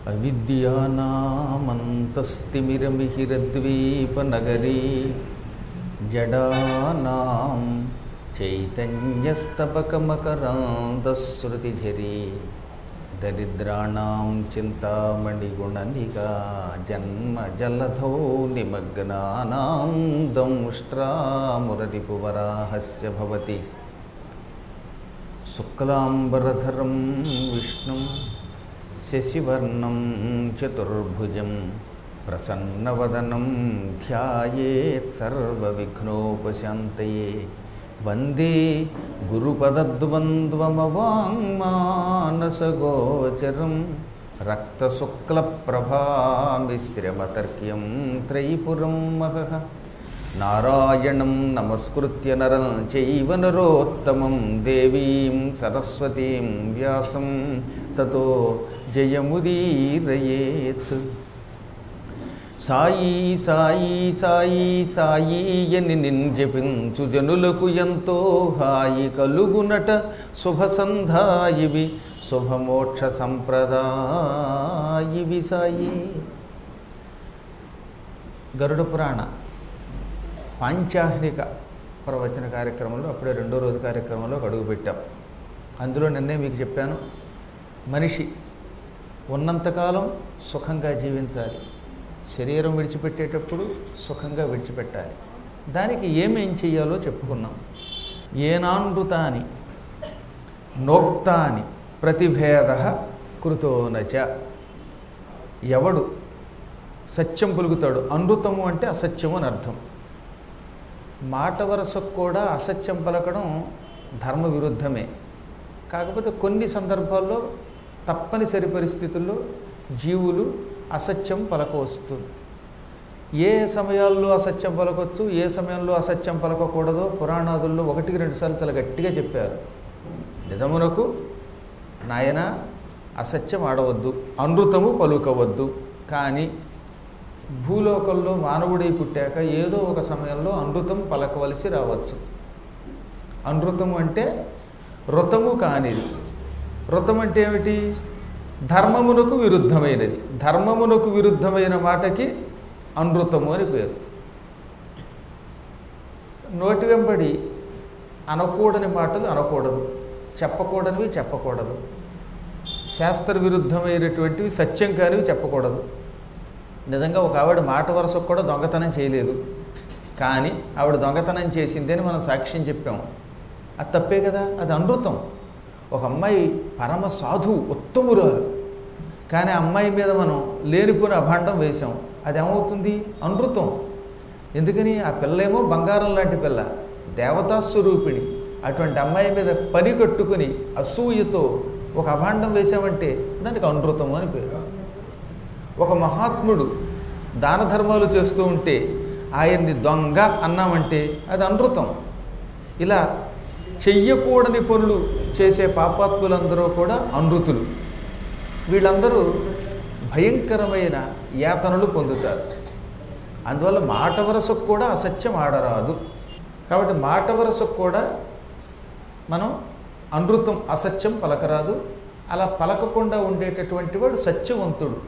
అవిద్యానామంతస్తిమిరమిహిరద్వీపనగరీ జడానాం చైతన్యస్తబకమకరాంతశ్రుతిఝరీ దరిద్రాణం చింతామణిగుణనిగా జన్మజలధౌ నిమగ్నానాం దంష్ట్రామురరిపువరాహస్య భవతి శుక్లాంబరధరం విష్ణుం శశివర్ణం చతుర్భుజం ప్రసన్నవదనం ధ్యాయేత్ సర్వవిఘ్నోపశాంతయే వందే గురుపదద్వంద్వమవాङ्మానసగోచరం రక్తశుక్లప్రభామిశ్రమతర్క్యం త్రైపురం మహః నారాయణం నమస్కృత్య నరం చైవ నరోత్తమం దేవీం సరస్వతీం వ్యాసం తతో జయముదీరయేత్ సాయి సాయి సాయి సాయి అని నింజపించు జనులకు ఎంతో హాయి కలుగునట శుభ సంధాయివి శుభమోక్ష సంప్రదాయివి సాయి గరుడ పురాణ పాంచాహ్నిక ప్రవచన కార్యక్రమంలో అప్పుడే రెండో రోజు కార్యక్రమంలో అడుగు పెట్టాం అందులో నిన్నే మీకు చెప్పాను మనిషి ఉన్నంతకాలం సుఖంగా జీవించాలి శరీరం విడిచిపెట్టేటప్పుడు సుఖంగా విడిచిపెట్టాలి దానికి ఏమేం చెయ్యాలో చెప్పుకున్నాం ఏనానృతాని నోక్తాని ప్రతిభేద కృతోనచ ఎవడు సత్యం పలుకుతాడు అనృతము అంటే అసత్యము అని అర్థం మాట వరసకు కూడా అసత్యం పలకడం ధర్మ విరుద్ధమే కాకపోతే కొన్ని సందర్భాల్లో తప్పనిసరి పరిస్థితుల్లో జీవులు అసత్యం పలకవస్తుంది ఏ సమయాల్లో అసత్యం పలకొచ్చు ఏ సమయంలో అసత్యం పలకకూడదో పురాణాదుల్లో ఒకటికి రెండుసార్లు చాలా గట్టిగా చెప్పారు నిజమునకు నాయన అసత్యం ఆడవద్దు అనృతము పలుకవద్దు కానీ భూలోకంలో మానవుడై పుట్టాక ఏదో ఒక సమయంలో అనృతం పలకవలసి రావచ్చు అనృతము అంటే ఋతము కానిది ఋతం అంటే ఏమిటి ధర్మమునకు విరుద్ధమైనది ధర్మమునకు విరుద్ధమైన మాటకి అనృతము అని పేరు నోటి వెంబడి అనకూడని మాటలు అనకూడదు చెప్పకూడనివి చెప్పకూడదు శాస్త్ర విరుద్ధమైనటువంటివి సత్యం కానివి చెప్పకూడదు నిజంగా ఒక ఆవిడ మాట వరుసకు కూడా దొంగతనం చేయలేదు కానీ ఆవిడ దొంగతనం చేసింది అని మనం సాక్ష్యం చెప్పాం అది తప్పే కదా అది అనృతం ఒక అమ్మాయి పరమ సాధువు ఉత్తమురాలు కానీ ఆ అమ్మాయి మీద మనం లేనిపోయిన అభాండం వేశాం అది ఏమవుతుంది అనృతం ఎందుకని ఆ పిల్లేమో బంగారం లాంటి పిల్ల దేవతా స్వరూపిణి అటువంటి అమ్మాయి మీద పని కట్టుకుని అసూయతో ఒక అభాండం వేశామంటే దానికి అనృతం అని పేరు ఒక మహాత్ముడు దాన ధర్మాలు చేస్తూ ఉంటే ఆయన్ని దొంగ అన్నామంటే అది అనృతం ఇలా చెయ్యకూడని పనులు చేసే పాపాత్ములందరూ కూడా అనృతులు వీళ్ళందరూ భయంకరమైన యాతనలు పొందుతారు అందువల్ల మాట వరసకు కూడా అసత్యం ఆడరాదు కాబట్టి మాట వరసకు కూడా మనం అనృతం అసత్యం పలకరాదు అలా పలకకుండా ఉండేటటువంటి వాడు సత్యవంతుడు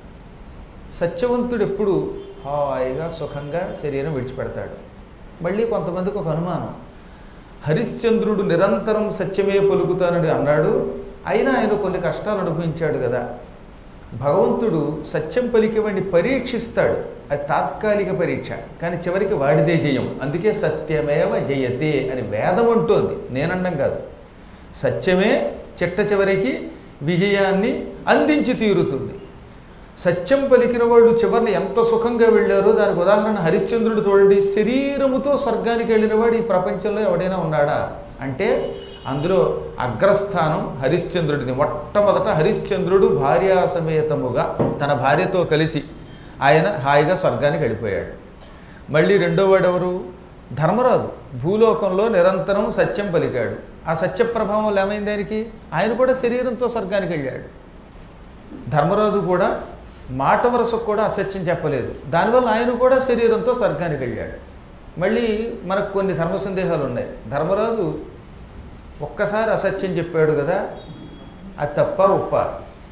సత్యవంతుడు ఎప్పుడు హాయిగా సుఖంగా శరీరం విడిచిపెడతాడు మళ్ళీ కొంతమందికి ఒక అనుమానం హరిశ్చంద్రుడు నిరంతరం సత్యమే పలుకుతానని అన్నాడు అయినా ఆయన కొన్ని కష్టాలు అనుభవించాడు కదా భగవంతుడు సత్యం పలికేవాడిని పరీక్షిస్తాడు అది తాత్కాలిక పరీక్ష కానీ చివరికి వాడిదే జయం అందుకే సత్యమేవ జయతే అని వేదం అంటోంది నేనండం కాదు సత్యమే చిట్ట చివరికి విజయాన్ని అందించి తీరుతుంది సత్యం పలికిన వాళ్ళు చివరిని ఎంత సుఖంగా వెళ్ళారో దానికి ఉదాహరణ హరిశ్చంద్రుడు చూడండి శరీరముతో స్వర్గానికి వెళ్ళినవాడు ఈ ప్రపంచంలో ఎవడైనా ఉన్నాడా అంటే అందులో అగ్రస్థానం హరిశ్చంద్రుడిది మొట్టమొదట హరిశ్చంద్రుడు భార్యాసమేతముగా తన భార్యతో కలిసి ఆయన హాయిగా స్వర్గానికి వెళ్ళిపోయాడు మళ్ళీ రెండో వాడెవరు ధర్మరాజు భూలోకంలో నిరంతరం సత్యం పలికాడు ఆ సత్య ప్రభావం ఏమైంది ఆయనకి ఆయన కూడా శరీరంతో స్వర్గానికి వెళ్ళాడు ధర్మరాజు కూడా మాట వరసకు కూడా అసత్యం చెప్పలేదు దానివల్ల ఆయన కూడా శరీరంతో స్వర్గానికి వెళ్ళాడు మళ్ళీ మనకు కొన్ని ధర్మ సందేహాలు ఉన్నాయి ధర్మరాజు ఒక్కసారి అసత్యం చెప్పాడు కదా అది తప్ప ఉప్ప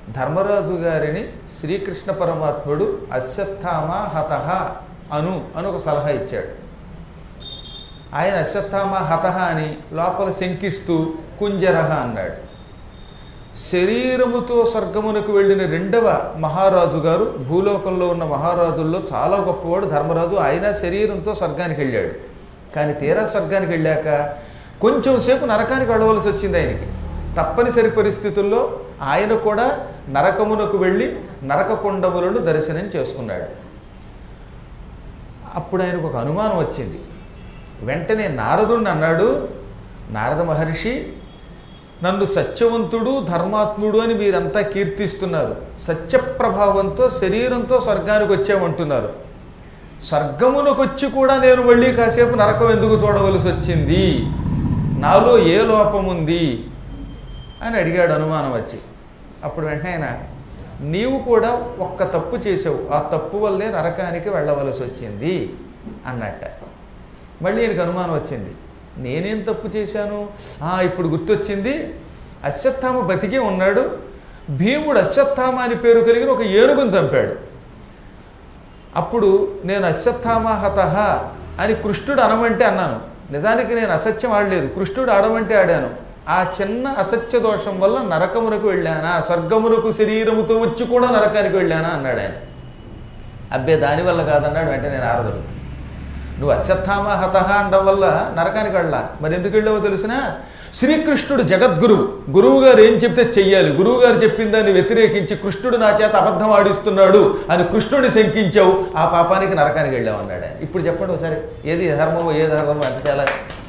ధర్మరాజు గారిని శ్రీకృష్ణ పరమాత్ముడు అశ్వత్థామ హతహ అను అని ఒక సలహా ఇచ్చాడు ఆయన అశ్వత్థామ హతహ అని లోపల శంకిస్తూ కుంజరహ అన్నాడు శరీరముతో స్వర్గమునకు వెళ్ళిన రెండవ మహారాజు గారు భూలోకంలో ఉన్న మహారాజుల్లో చాలా గొప్పవాడు ధర్మరాజు ఆయన శరీరంతో స్వర్గానికి వెళ్ళాడు కానీ తీరా స్వర్గానికి వెళ్ళాక కొంచెం సేపు నరకానికి వెళ్ళవలసి వచ్చింది ఆయనకి తప్పనిసరి పరిస్థితుల్లో ఆయన కూడా నరకమునకు వెళ్ళి నరక కుండములను దర్శనం చేసుకున్నాడు అప్పుడు ఆయనకు ఒక అనుమానం వచ్చింది వెంటనే నారదుడిని అన్నాడు నారద మహర్షి నన్ను సత్యవంతుడు ధర్మాత్ముడు అని మీరంతా కీర్తిస్తున్నారు సత్యప్రభావంతో శరీరంతో స్వర్గానికి వచ్చామంటున్నారు స్వర్గమునకు వచ్చి కూడా నేను మళ్ళీ కాసేపు నరకం ఎందుకు చూడవలసి వచ్చింది నాలో ఏ లోపం ఉంది అని అడిగాడు అనుమానం వచ్చి అప్పుడు వెంటనే ఆయన నీవు కూడా ఒక్క తప్పు చేసావు ఆ తప్పు వల్లే నరకానికి వెళ్ళవలసి వచ్చింది అన్నట్ట మళ్ళీ ఈయనకు అనుమానం వచ్చింది నేనేం తప్పు చేశాను ఆ, ఇప్పుడు గుర్తొచ్చింది అశ్వత్థామ బతికే ఉన్నాడు భీముడు అశ్వత్థామ అని పేరు కలిగిన ఒక ఏనుగును చంపాడు అప్పుడు నేను అశ్వత్థామ హతహ అని కృష్ణుడు అనమంటే అన్నాను నిజానికి నేను అసత్యం ఆడలేదు కృష్ణుడు ఆడమంటే ఆడాను ఆ చిన్న అసత్య దోషం వల్ల నరకమునకు వెళ్ళానా స్వర్గమునకు శరీరముతో వచ్చి కూడా నరకానికి వెళ్ళానా అన్నాడు ఆయన అబ్బే దానివల్ల కాదన్నాడు వెంటనే నారదుడు నువ్వు అశ్వత్థామ హతహ అనడం వల్ల నరకానికి వెళ్ళా మరి ఎందుకు వెళ్ళావో తెలిసిన శ్రీకృష్ణుడు జగద్గురువు గురువు గారు ఏం చెప్తే చెయ్యాలి గురువు గారు చెప్పిన దాన్ని వ్యతిరేకించి కృష్ణుడు నా చేత అబద్ధం ఆడిస్తున్నాడు అని కృష్ణుడిని శంకించావు ఆ పాపానికి నరకానికి వెళ్ళావు అన్నాడు ఆయన. ఇప్పుడు చెప్పండి ఒకసారి ఏది ధర్మమో ఏ ధర్మమో అంటే చాలా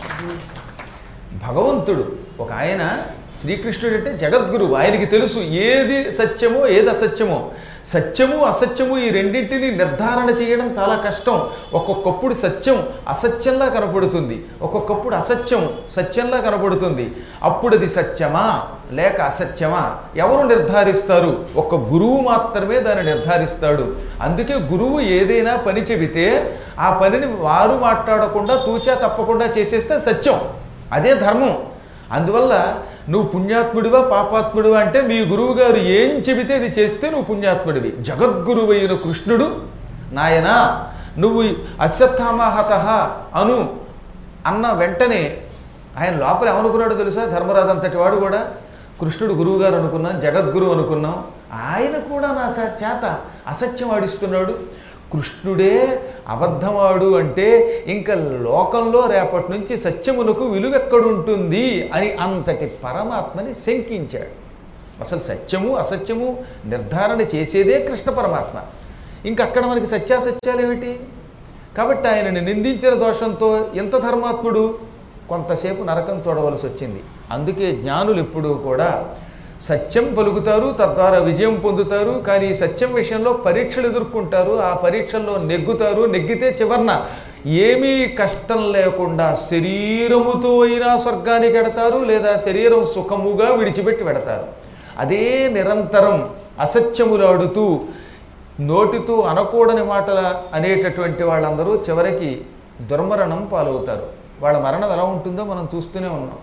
భగవంతుడు ఒక ఆయన శ్రీకృష్ణుడు అంటే జగద్గురువు ఆయనకి తెలుసు ఏది సత్యమో ఏది అసత్యమో సత్యము అసత్యము ఈ రెండింటిని నిర్ధారణ చేయడం చాలా కష్టం ఒక్కొక్కప్పుడు సత్యం అసత్యంలా కనపడుతుంది ఒక్కొక్కప్పుడు అసత్యం సత్యంలా కనపడుతుంది అప్పుడు అది సత్యమా లేక అసత్యమా ఎవరు నిర్ధారిస్తారు ఒక గురువు మాత్రమే దాన్ని నిర్ధారిస్తాడు అందుకే గురువు ఏదైనా పని చెబితే ఆ పనిని వారు మాట్లాడకుండా తూచా తప్పకుండా చేసేస్తే సత్యం అదే ధర్మం అందువల్ల నువ్వు పుణ్యాత్ముడివా పాపాత్ముడివా అంటే మీ గురువు గారు ఏం చెబితే అది చేస్తే నువ్వు పుణ్యాత్ముడివి జగద్గురువైన కృష్ణుడు నాయనా నువ్వు అశ్వత్థామహత అను అన్న వెంటనే ఆయన లోపల ఏమనుకున్నాడో తెలుసా ధర్మరాజు అంతటి వాడు కూడా కృష్ణుడు గురువు గారు అనుకున్నాం జగద్గురు అనుకున్నాం ఆయన కూడా నా స- చేత అసత్యం ఆడిస్తున్నాడు కృష్ణుడే అబద్ధమాడు అంటే ఇంకా లోకంలో రేపటి నుంచి సత్యమునకు విలువెక్కడుంటుంది అని అంతటి పరమాత్మని శంకించాడు అసలు సత్యము అసత్యము నిర్ధారణ చేసేదే కృష్ణ పరమాత్మ ఇంక అక్కడ మనకి సత్యాసత్యాలు ఏమిటి కాబట్టి ఆయనని నిందించిన దోషంతో ఎంత ధర్మాత్ముడు కొంతసేపు నరకం చూడవలసి వచ్చింది అందుకే జ్ఞానులు ఎప్పుడూ కూడా సత్యం పలుకుతారు తద్వారా విజయం పొందుతారు కానీ ఈ సత్యం విషయంలో పరీక్షలు ఎదుర్కొంటారు ఆ పరీక్షల్లో నెగ్గుతారు నెగ్గితే చివరన ఏమీ కష్టం లేకుండా శరీరముతో అయినా స్వర్గానికి వెడతారు లేదా శరీరం సుఖముగా విడిచిపెట్టి వెడతారు అదే నిరంతరం అసత్యములాడుతూ నోటితో అనకూడని మాటల అనేటటువంటి వాళ్ళందరూ చివరికి దుర్మరణం పాలవుతారు వాళ్ళ మరణం ఎలా ఉంటుందో మనం చూస్తూనే ఉన్నాం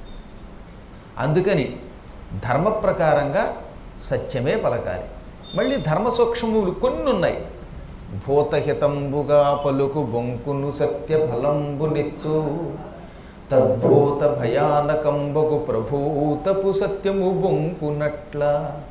అందుకని ధర్మ ప్రకారంగా సత్యమే పలకాలి మళ్ళీ ధర్మ సూక్ష్మములు కొన్ని ఉన్నాయి భూతహితంబుగా పలుకు బొంకును సత్య ఫలంబునిచ్చు తద్భూత భయానకంబగు ప్రభూతపు సత్యము బొంకునట్ల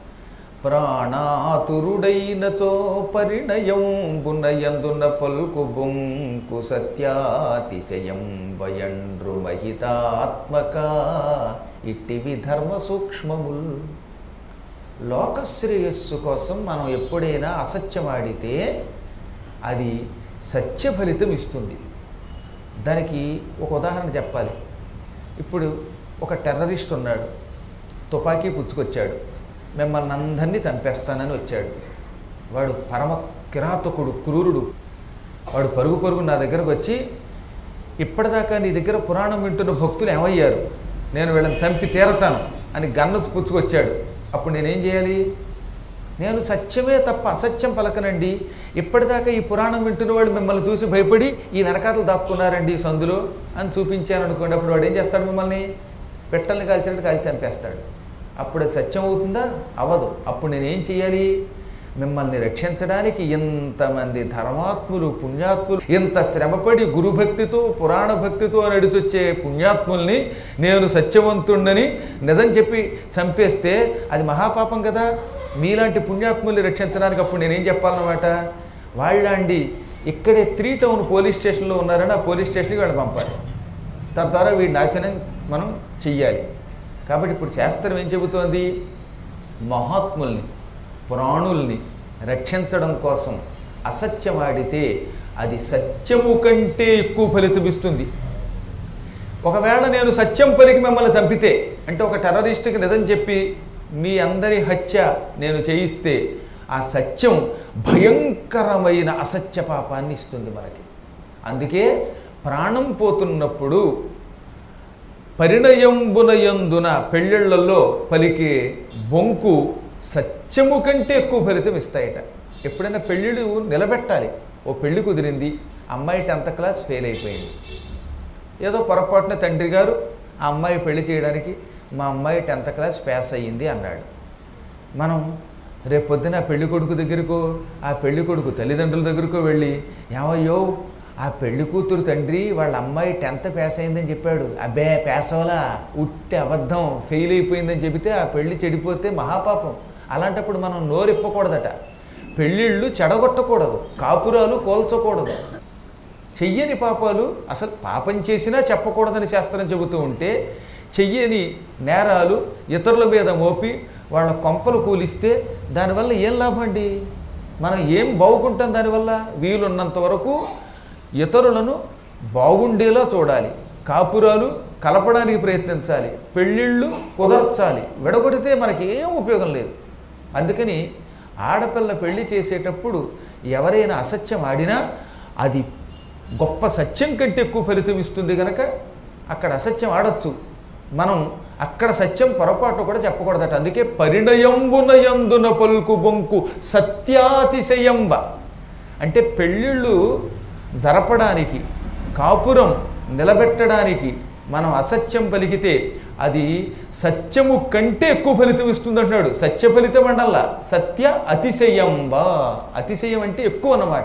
ప్రాణాతురుడైనచో పరిణయంబునయందున పలుకు బొంకు సత్యాతిశయం వయండ్రు మహితాత్మక ఇట్టివి ధర్మ సూక్ష్మముల్ లోకశ్రేయస్సు కోసం మనం ఎప్పుడైనా అసత్యం ఆడితే అది సత్య ఫలితం ఇస్తుంది దానికి ఒక ఉదాహరణ చెప్పాలి ఇప్పుడు ఒక టెర్రరిస్ట్ ఉన్నాడు తుపాకీ పుచ్చుకొచ్చాడు మిమ్మల్ని అందరినీ చంపేస్తానని వచ్చాడు వాడు పరమ కిరాతకుడు క్రూరుడు వాడు పరుగు పరుగు నా దగ్గరకు వచ్చి ఇప్పటిదాకా నీ దగ్గర పురాణం వింటున్న భక్తులు ఏమయ్యారు నేను వీళ్ళని చంపి తీరతాను అని గన్ను పుచ్చుకొచ్చాడు అప్పుడు నేనేం చేయాలి నేను సత్యమే తప్ప అసత్యం పలకనండి ఇప్పటిదాకా ఈ పురాణం వింటున్న వాళ్ళు మిమ్మల్ని చూసి భయపడి ఈ వెనకాతలు దాక్కున్నారండి ఈ సందులో అని చూపించాను అనుకోండి అప్పుడు వాడు ఏం చేస్తాడు మిమ్మల్ని పెట్టల్ని కాల్చినట్టు కాల్చి చంపేస్తాడు అప్పుడు అది సత్యం అవుతుందా అవ్వదు అప్పుడు నేనేం చేయాలి మిమ్మల్ని రక్షించడానికి ఇంతమంది ధర్మాత్ములు పుణ్యాత్ములు ఇంత శ్రమపడి గురుభక్తితో పురాణ భక్తితో నడిచొచ్చే పుణ్యాత్ముల్ని నేను సత్యవంతుణ్ణని నిజం చెప్పి చంపేస్తే అది మహాపాపం కదా మీలాంటి పుణ్యాత్ముల్ని రక్షించడానికి అప్పుడు నేనేం చెప్పాలన్నమాట వాళ్ళండి ఇక్కడే త్రీ టౌన్ పోలీస్ స్టేషన్లో ఉన్నారని ఆ పోలీస్ స్టేషన్కి వాళ్ళు పంపాలి తద్వారా వీడి నాశనం మనం చెయ్యాలి కాబట్టి ఇప్పుడు శాస్త్రం ఏం చెబుతోంది మహాత్ముల్ని ప్రాణుల్ని రక్షించడం కోసం అసత్యమాడితే అది సత్యము కంటే ఎక్కువ ఫలితం ఇస్తుంది ఒకవేళ నేను సత్యం పలికి మిమ్మల్ని చంపితే అంటే ఒక టెర్రరిస్ట్కి నిజం చెప్పి మీ అందరి హత్య నేను చేయిస్తే ఆ సత్యం భయంకరమైన అసత్య పాపాన్ని ఇస్తుంది మనకి అందుకే ప్రాణం పోతున్నప్పుడు పరిణయంబునయందున పెళ్ళిళ్ళల్లో పలికే బొంకు సత్యము కంటే ఎక్కువ ఫలితం ఇస్తాయట ఎప్పుడైనా పెళ్ళిళ్ళు నిలబెట్టాలి ఓ పెళ్లి కుదిరింది అమ్మాయి టెన్త్ క్లాస్ ఫెయిల్ అయిపోయింది ఏదో పొరపాటున తండ్రి గారు ఆ అమ్మాయి పెళ్లి చేయడానికి మా అమ్మాయి టెన్త్ క్లాస్ పాస్ అయ్యింది అన్నాడు మనం రేపొద్దున ఆ పెళ్లి కొడుకు దగ్గరకు ఆ పెళ్లి కొడుకు తల్లిదండ్రుల దగ్గరకు వెళ్ళి ఏమయ్యో ఆ పెళ్లి కూతురు తండ్రి వాళ్ళ అమ్మాయి టెన్త్ పాస్ అయిందని చెప్పాడు అబ్బే పాస్ అవ్వలా ఉట్టి అబద్ధం ఫెయిల్ అయిపోయిందని చెబితే ఆ పెళ్లి చెడిపోతే మహాపాపం అలాంటప్పుడు మనం నోరిప్పకూడదట పెళ్ళిళ్ళు చెడగొట్టకూడదు కాపురాలు కోల్చకూడదు చెయ్యని పాపాలు అసలు పాపం చేసినా చెప్పకూడదని శాస్త్రం చెబుతూ ఉంటే చెయ్యని నేరాలు ఇతరుల మీద మోపి వాళ్ళ కొంపలు కూలిస్తే దానివల్ల ఏం లాభం అండి మనం ఏం బాగుంటాం దానివల్ల వీలున్నంత వరకు ఇతరులను బాగుండేలా చూడాలి కాపురాలు కలపడానికి ప్రయత్నించాలి పెళ్ళిళ్ళు కుదర్చాలి విడగొడితే మనకి ఏం ఉపయోగం లేదు అందుకని ఆడపిల్ల పెళ్లి చేసేటప్పుడు ఎవరైనా అసత్యం ఆడినా అది గొప్ప సత్యం కంటే ఎక్కువ ఫలితం ఇస్తుంది కనుక అక్కడ అసత్యం ఆడచ్చు మనం అక్కడ సత్యం పొరపాటు కూడా చెప్పకూడదట అందుకే పరిణయంబునయందున పలుకు బొంకు సత్యాతిశయంబ అంటే పెళ్ళిళ్ళు జరపడానికి కాపురం నిలబెట్టడానికి మనం అసత్యం పలికితే అది సత్యము కంటే ఎక్కువ ఫలితం ఇస్తుంది అంటున్నాడు సత్య ఫలితం అండల్లా సత్య అతిశయంబ అతిశయం అంటే ఎక్కువ అన్నమాట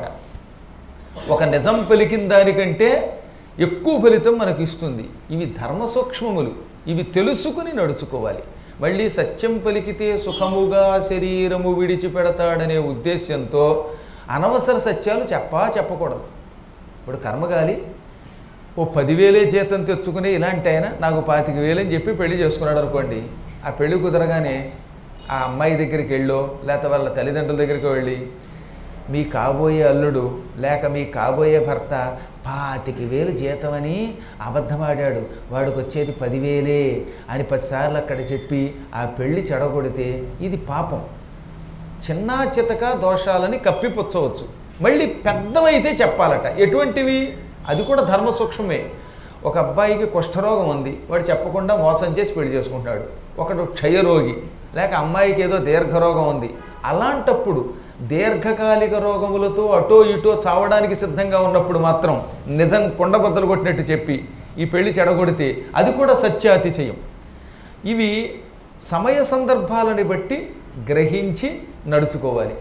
ఒక నిజం పలికిన దానికంటే ఎక్కువ ఫలితం మనకు ఇస్తుంది ఇవి ధర్మ సూక్ష్మములు ఇవి తెలుసుకుని నడుచుకోవాలి మళ్ళీ సత్యం పలికితే సుఖముగా శరీరము విడిచిపెడతాడనే ఉద్దేశ్యంతో అనవసర సత్యాలు చెప్పా చెప్పకూడదు ఇప్పుడు కర్మగాలి ఓ పదివేలే జీతం తెచ్చుకుని ఇలాంటి ఆయన నాకు పాతిక వేలని చెప్పి పెళ్లి చేసుకున్నాడు అనుకోండి ఆ పెళ్లి కుదరగానే ఆ అమ్మాయి దగ్గరికి వెళ్ళో లేకపోతే వాళ్ళ తల్లిదండ్రుల దగ్గరికి వెళ్ళి మీ కాబోయే అల్లుడు లేక మీ కాబోయే భర్త పాతిక వేలు జీతమని అబద్ధమాడాడు వాడికి వచ్చేది పదివేలే అని పదిసార్లు అక్కడ చెప్పి ఆ పెళ్లి చెడగొడితే ఇది పాపం చిన్న చితక దోషాలని కప్పిపుచ్చవచ్చు మళ్ళీ పెద్దవైతే చెప్పాలట ఎటువంటివి అది కూడా ధర్మ సూక్ష్మమే ఒక అబ్బాయికి కుష్ఠరోగం ఉంది వాడు చెప్పకుండా మోసం చేసి పెళ్లి చేసుకుంటాడు ఒకడు క్షయరోగి లేక అమ్మాయికి ఏదో దీర్ఘరోగం ఉంది అలాంటప్పుడు దీర్ఘకాలిక రోగములతో అటో ఇటో చావడానికి సిద్ధంగా ఉన్నప్పుడు మాత్రం నిజం కొండబద్దలు కొట్టినట్టు చెప్పి ఈ పెళ్లి చెడగొడితే అది కూడా సత్యాతిశయం ఇవి సమయ సందర్భాలని బట్టి గ్రహించి నడుచుకోవాలి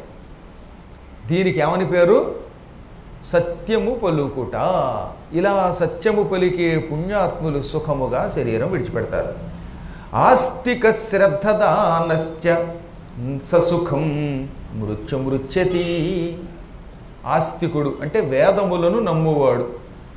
దీనికి ఏమని పేరు సత్యము పలుకుట ఇలా సత్యము పలికే పుణ్యాత్ములు సుఖముగా శరీరం విడిచిపెడతారు ఆస్తిక శ్రద్ధదానశ్చ ససుఖం మృత్యుమృత్యతి ఆస్తికుడు అంటే వేదములను నమ్మువాడు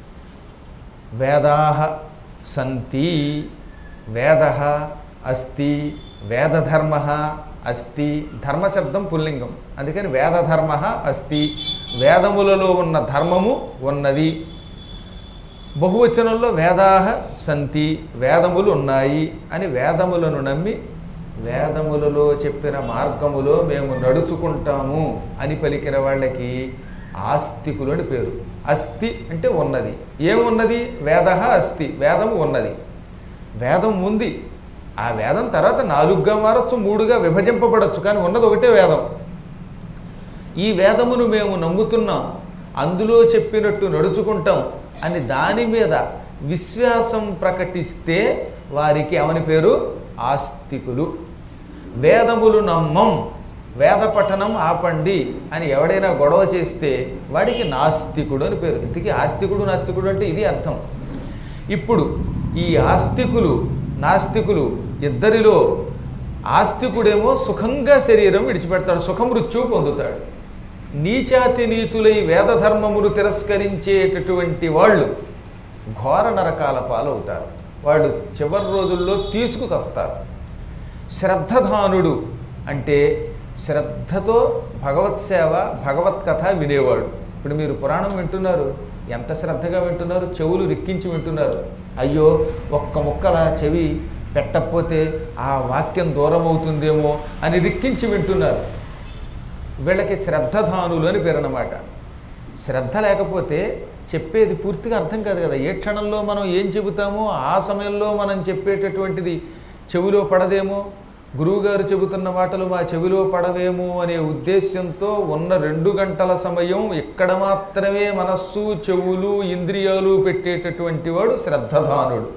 వేదాహ సంతి వేద అస్తి వేదధర్మ అస్తి ధర్మశబ్దం పుల్లింగం అందుకని వేదధర్మ అస్తి వేదములలో ఉన్న ధర్మము ఉన్నది బహువచనంలో వేదాహ సంతి వేదములు ఉన్నాయి అని వేదములను నమ్మి వేదములలో చెప్పిన మార్గములో మేము నడుచుకుంటాము అని పలికిన వాళ్ళకి ఆస్తికులు అని పేరు అస్థి అంటే ఉన్నది ఏమున్నది వేద అస్థి వేదము ఉన్నది వేదం ఉంది ఆ వేదం తర్వాత నాలుగుగా మారచ్చు మూడుగా విభజింపబడచ్చు కానీ ఉన్నది ఒకటే వేదం ఈ వేదమును మేము నమ్ముతున్నాం అందులో చెప్పినట్టు నడుచుకుంటాం అని దాని మీద విశ్వాసం ప్రకటిస్తే వారికి అవని పేరు ఆస్తికులు వేదములు నమ్మం వేద పఠనం ఆపండి అని ఎవడైనా గొడవ చేస్తే వాడికి నాస్తికుడు అని పేరు ఇంతకీ ఆస్తికుడు నాస్తికుడు అంటే ఇది అర్థం ఇప్పుడు ఈ ఆస్తికులు నాస్తికులు ఇద్దరిలో ఆస్తికుడేమో సుఖంగా శరీరం విడిచిపెడతాడు సుఖమృత్యువు పొందుతాడు నీచాతి నీచులై వేదధర్మములు తిరస్కరించేటటువంటి వాళ్ళు ఘోర నరకాల పాలవుతారు వాళ్ళు చివరి రోజుల్లో తీసుకు చస్తారు శ్రద్ధధానుడు అంటే శ్రద్ధతో భగవత్ సేవ భగవత్ కథ వినేవాడు ఇప్పుడు మీరు పురాణం వింటున్నారు ఎంత శ్రద్ధగా వింటున్నారు చెవులు రిక్కించి వింటున్నారు అయ్యో ఒక్క ముక్కల చెవి పెట్టకపోతే ఆ వాక్యం దూరం అవుతుందేమో అని రిక్కించి వింటున్నారు వీళ్ళకి శ్రద్ధధానులు అని పేరు అన్నమాట శ్రద్ధ లేకపోతే చెప్పేది పూర్తిగా అర్థం కాదు కదా ఏ క్షణంలో మనం ఏం చెబుతామో ఆ సమయంలో మనం చెప్పేటటువంటిది చెవిలో పడదేమో గురువుగారు చెబుతున్న మాటలు మా చెవిలో పడవేమో అనే ఉద్దేశ్యంతో ఉన్న రెండు గంటల సమయం ఇక్కడ మాత్రమే మనస్సు చెవులు ఇంద్రియాలు పెట్టేటటువంటి వాడు శ్రద్ధధానుడు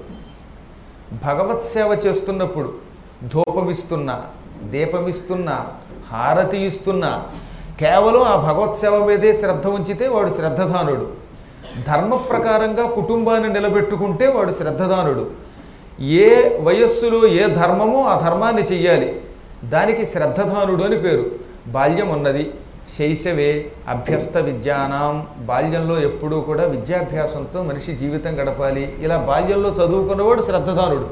భగవత్ సేవ చేస్తున్నప్పుడు ధూపమిస్తున్నా దీపమిస్తున్నా హారతి ఇస్తున్నా కేవలం ఆ భగవత్ సేవ మీదే శ్రద్ధ ఉంచితే వాడు శ్రద్ధధానుడు ధర్మ ప్రకారంగా కుటుంబాన్ని నిలబెట్టుకుంటే వాడు శ్రద్ధధానుడు ఏ వయస్సులో ఏ ధర్మమో ఆ ధర్మాన్ని చెయ్యాలి దానికి శ్రద్ధధానుడు అని పేరు బాల్యం ఉన్నది శైశవే అభ్యస్త విద్యానాం బాల్యంలో ఎప్పుడూ కూడా విద్యాభ్యాసంతో మనిషి జీవితం గడపాలి ఇలా బాల్యంలో చదువుకున్నవాడు శ్రద్ధధానుడు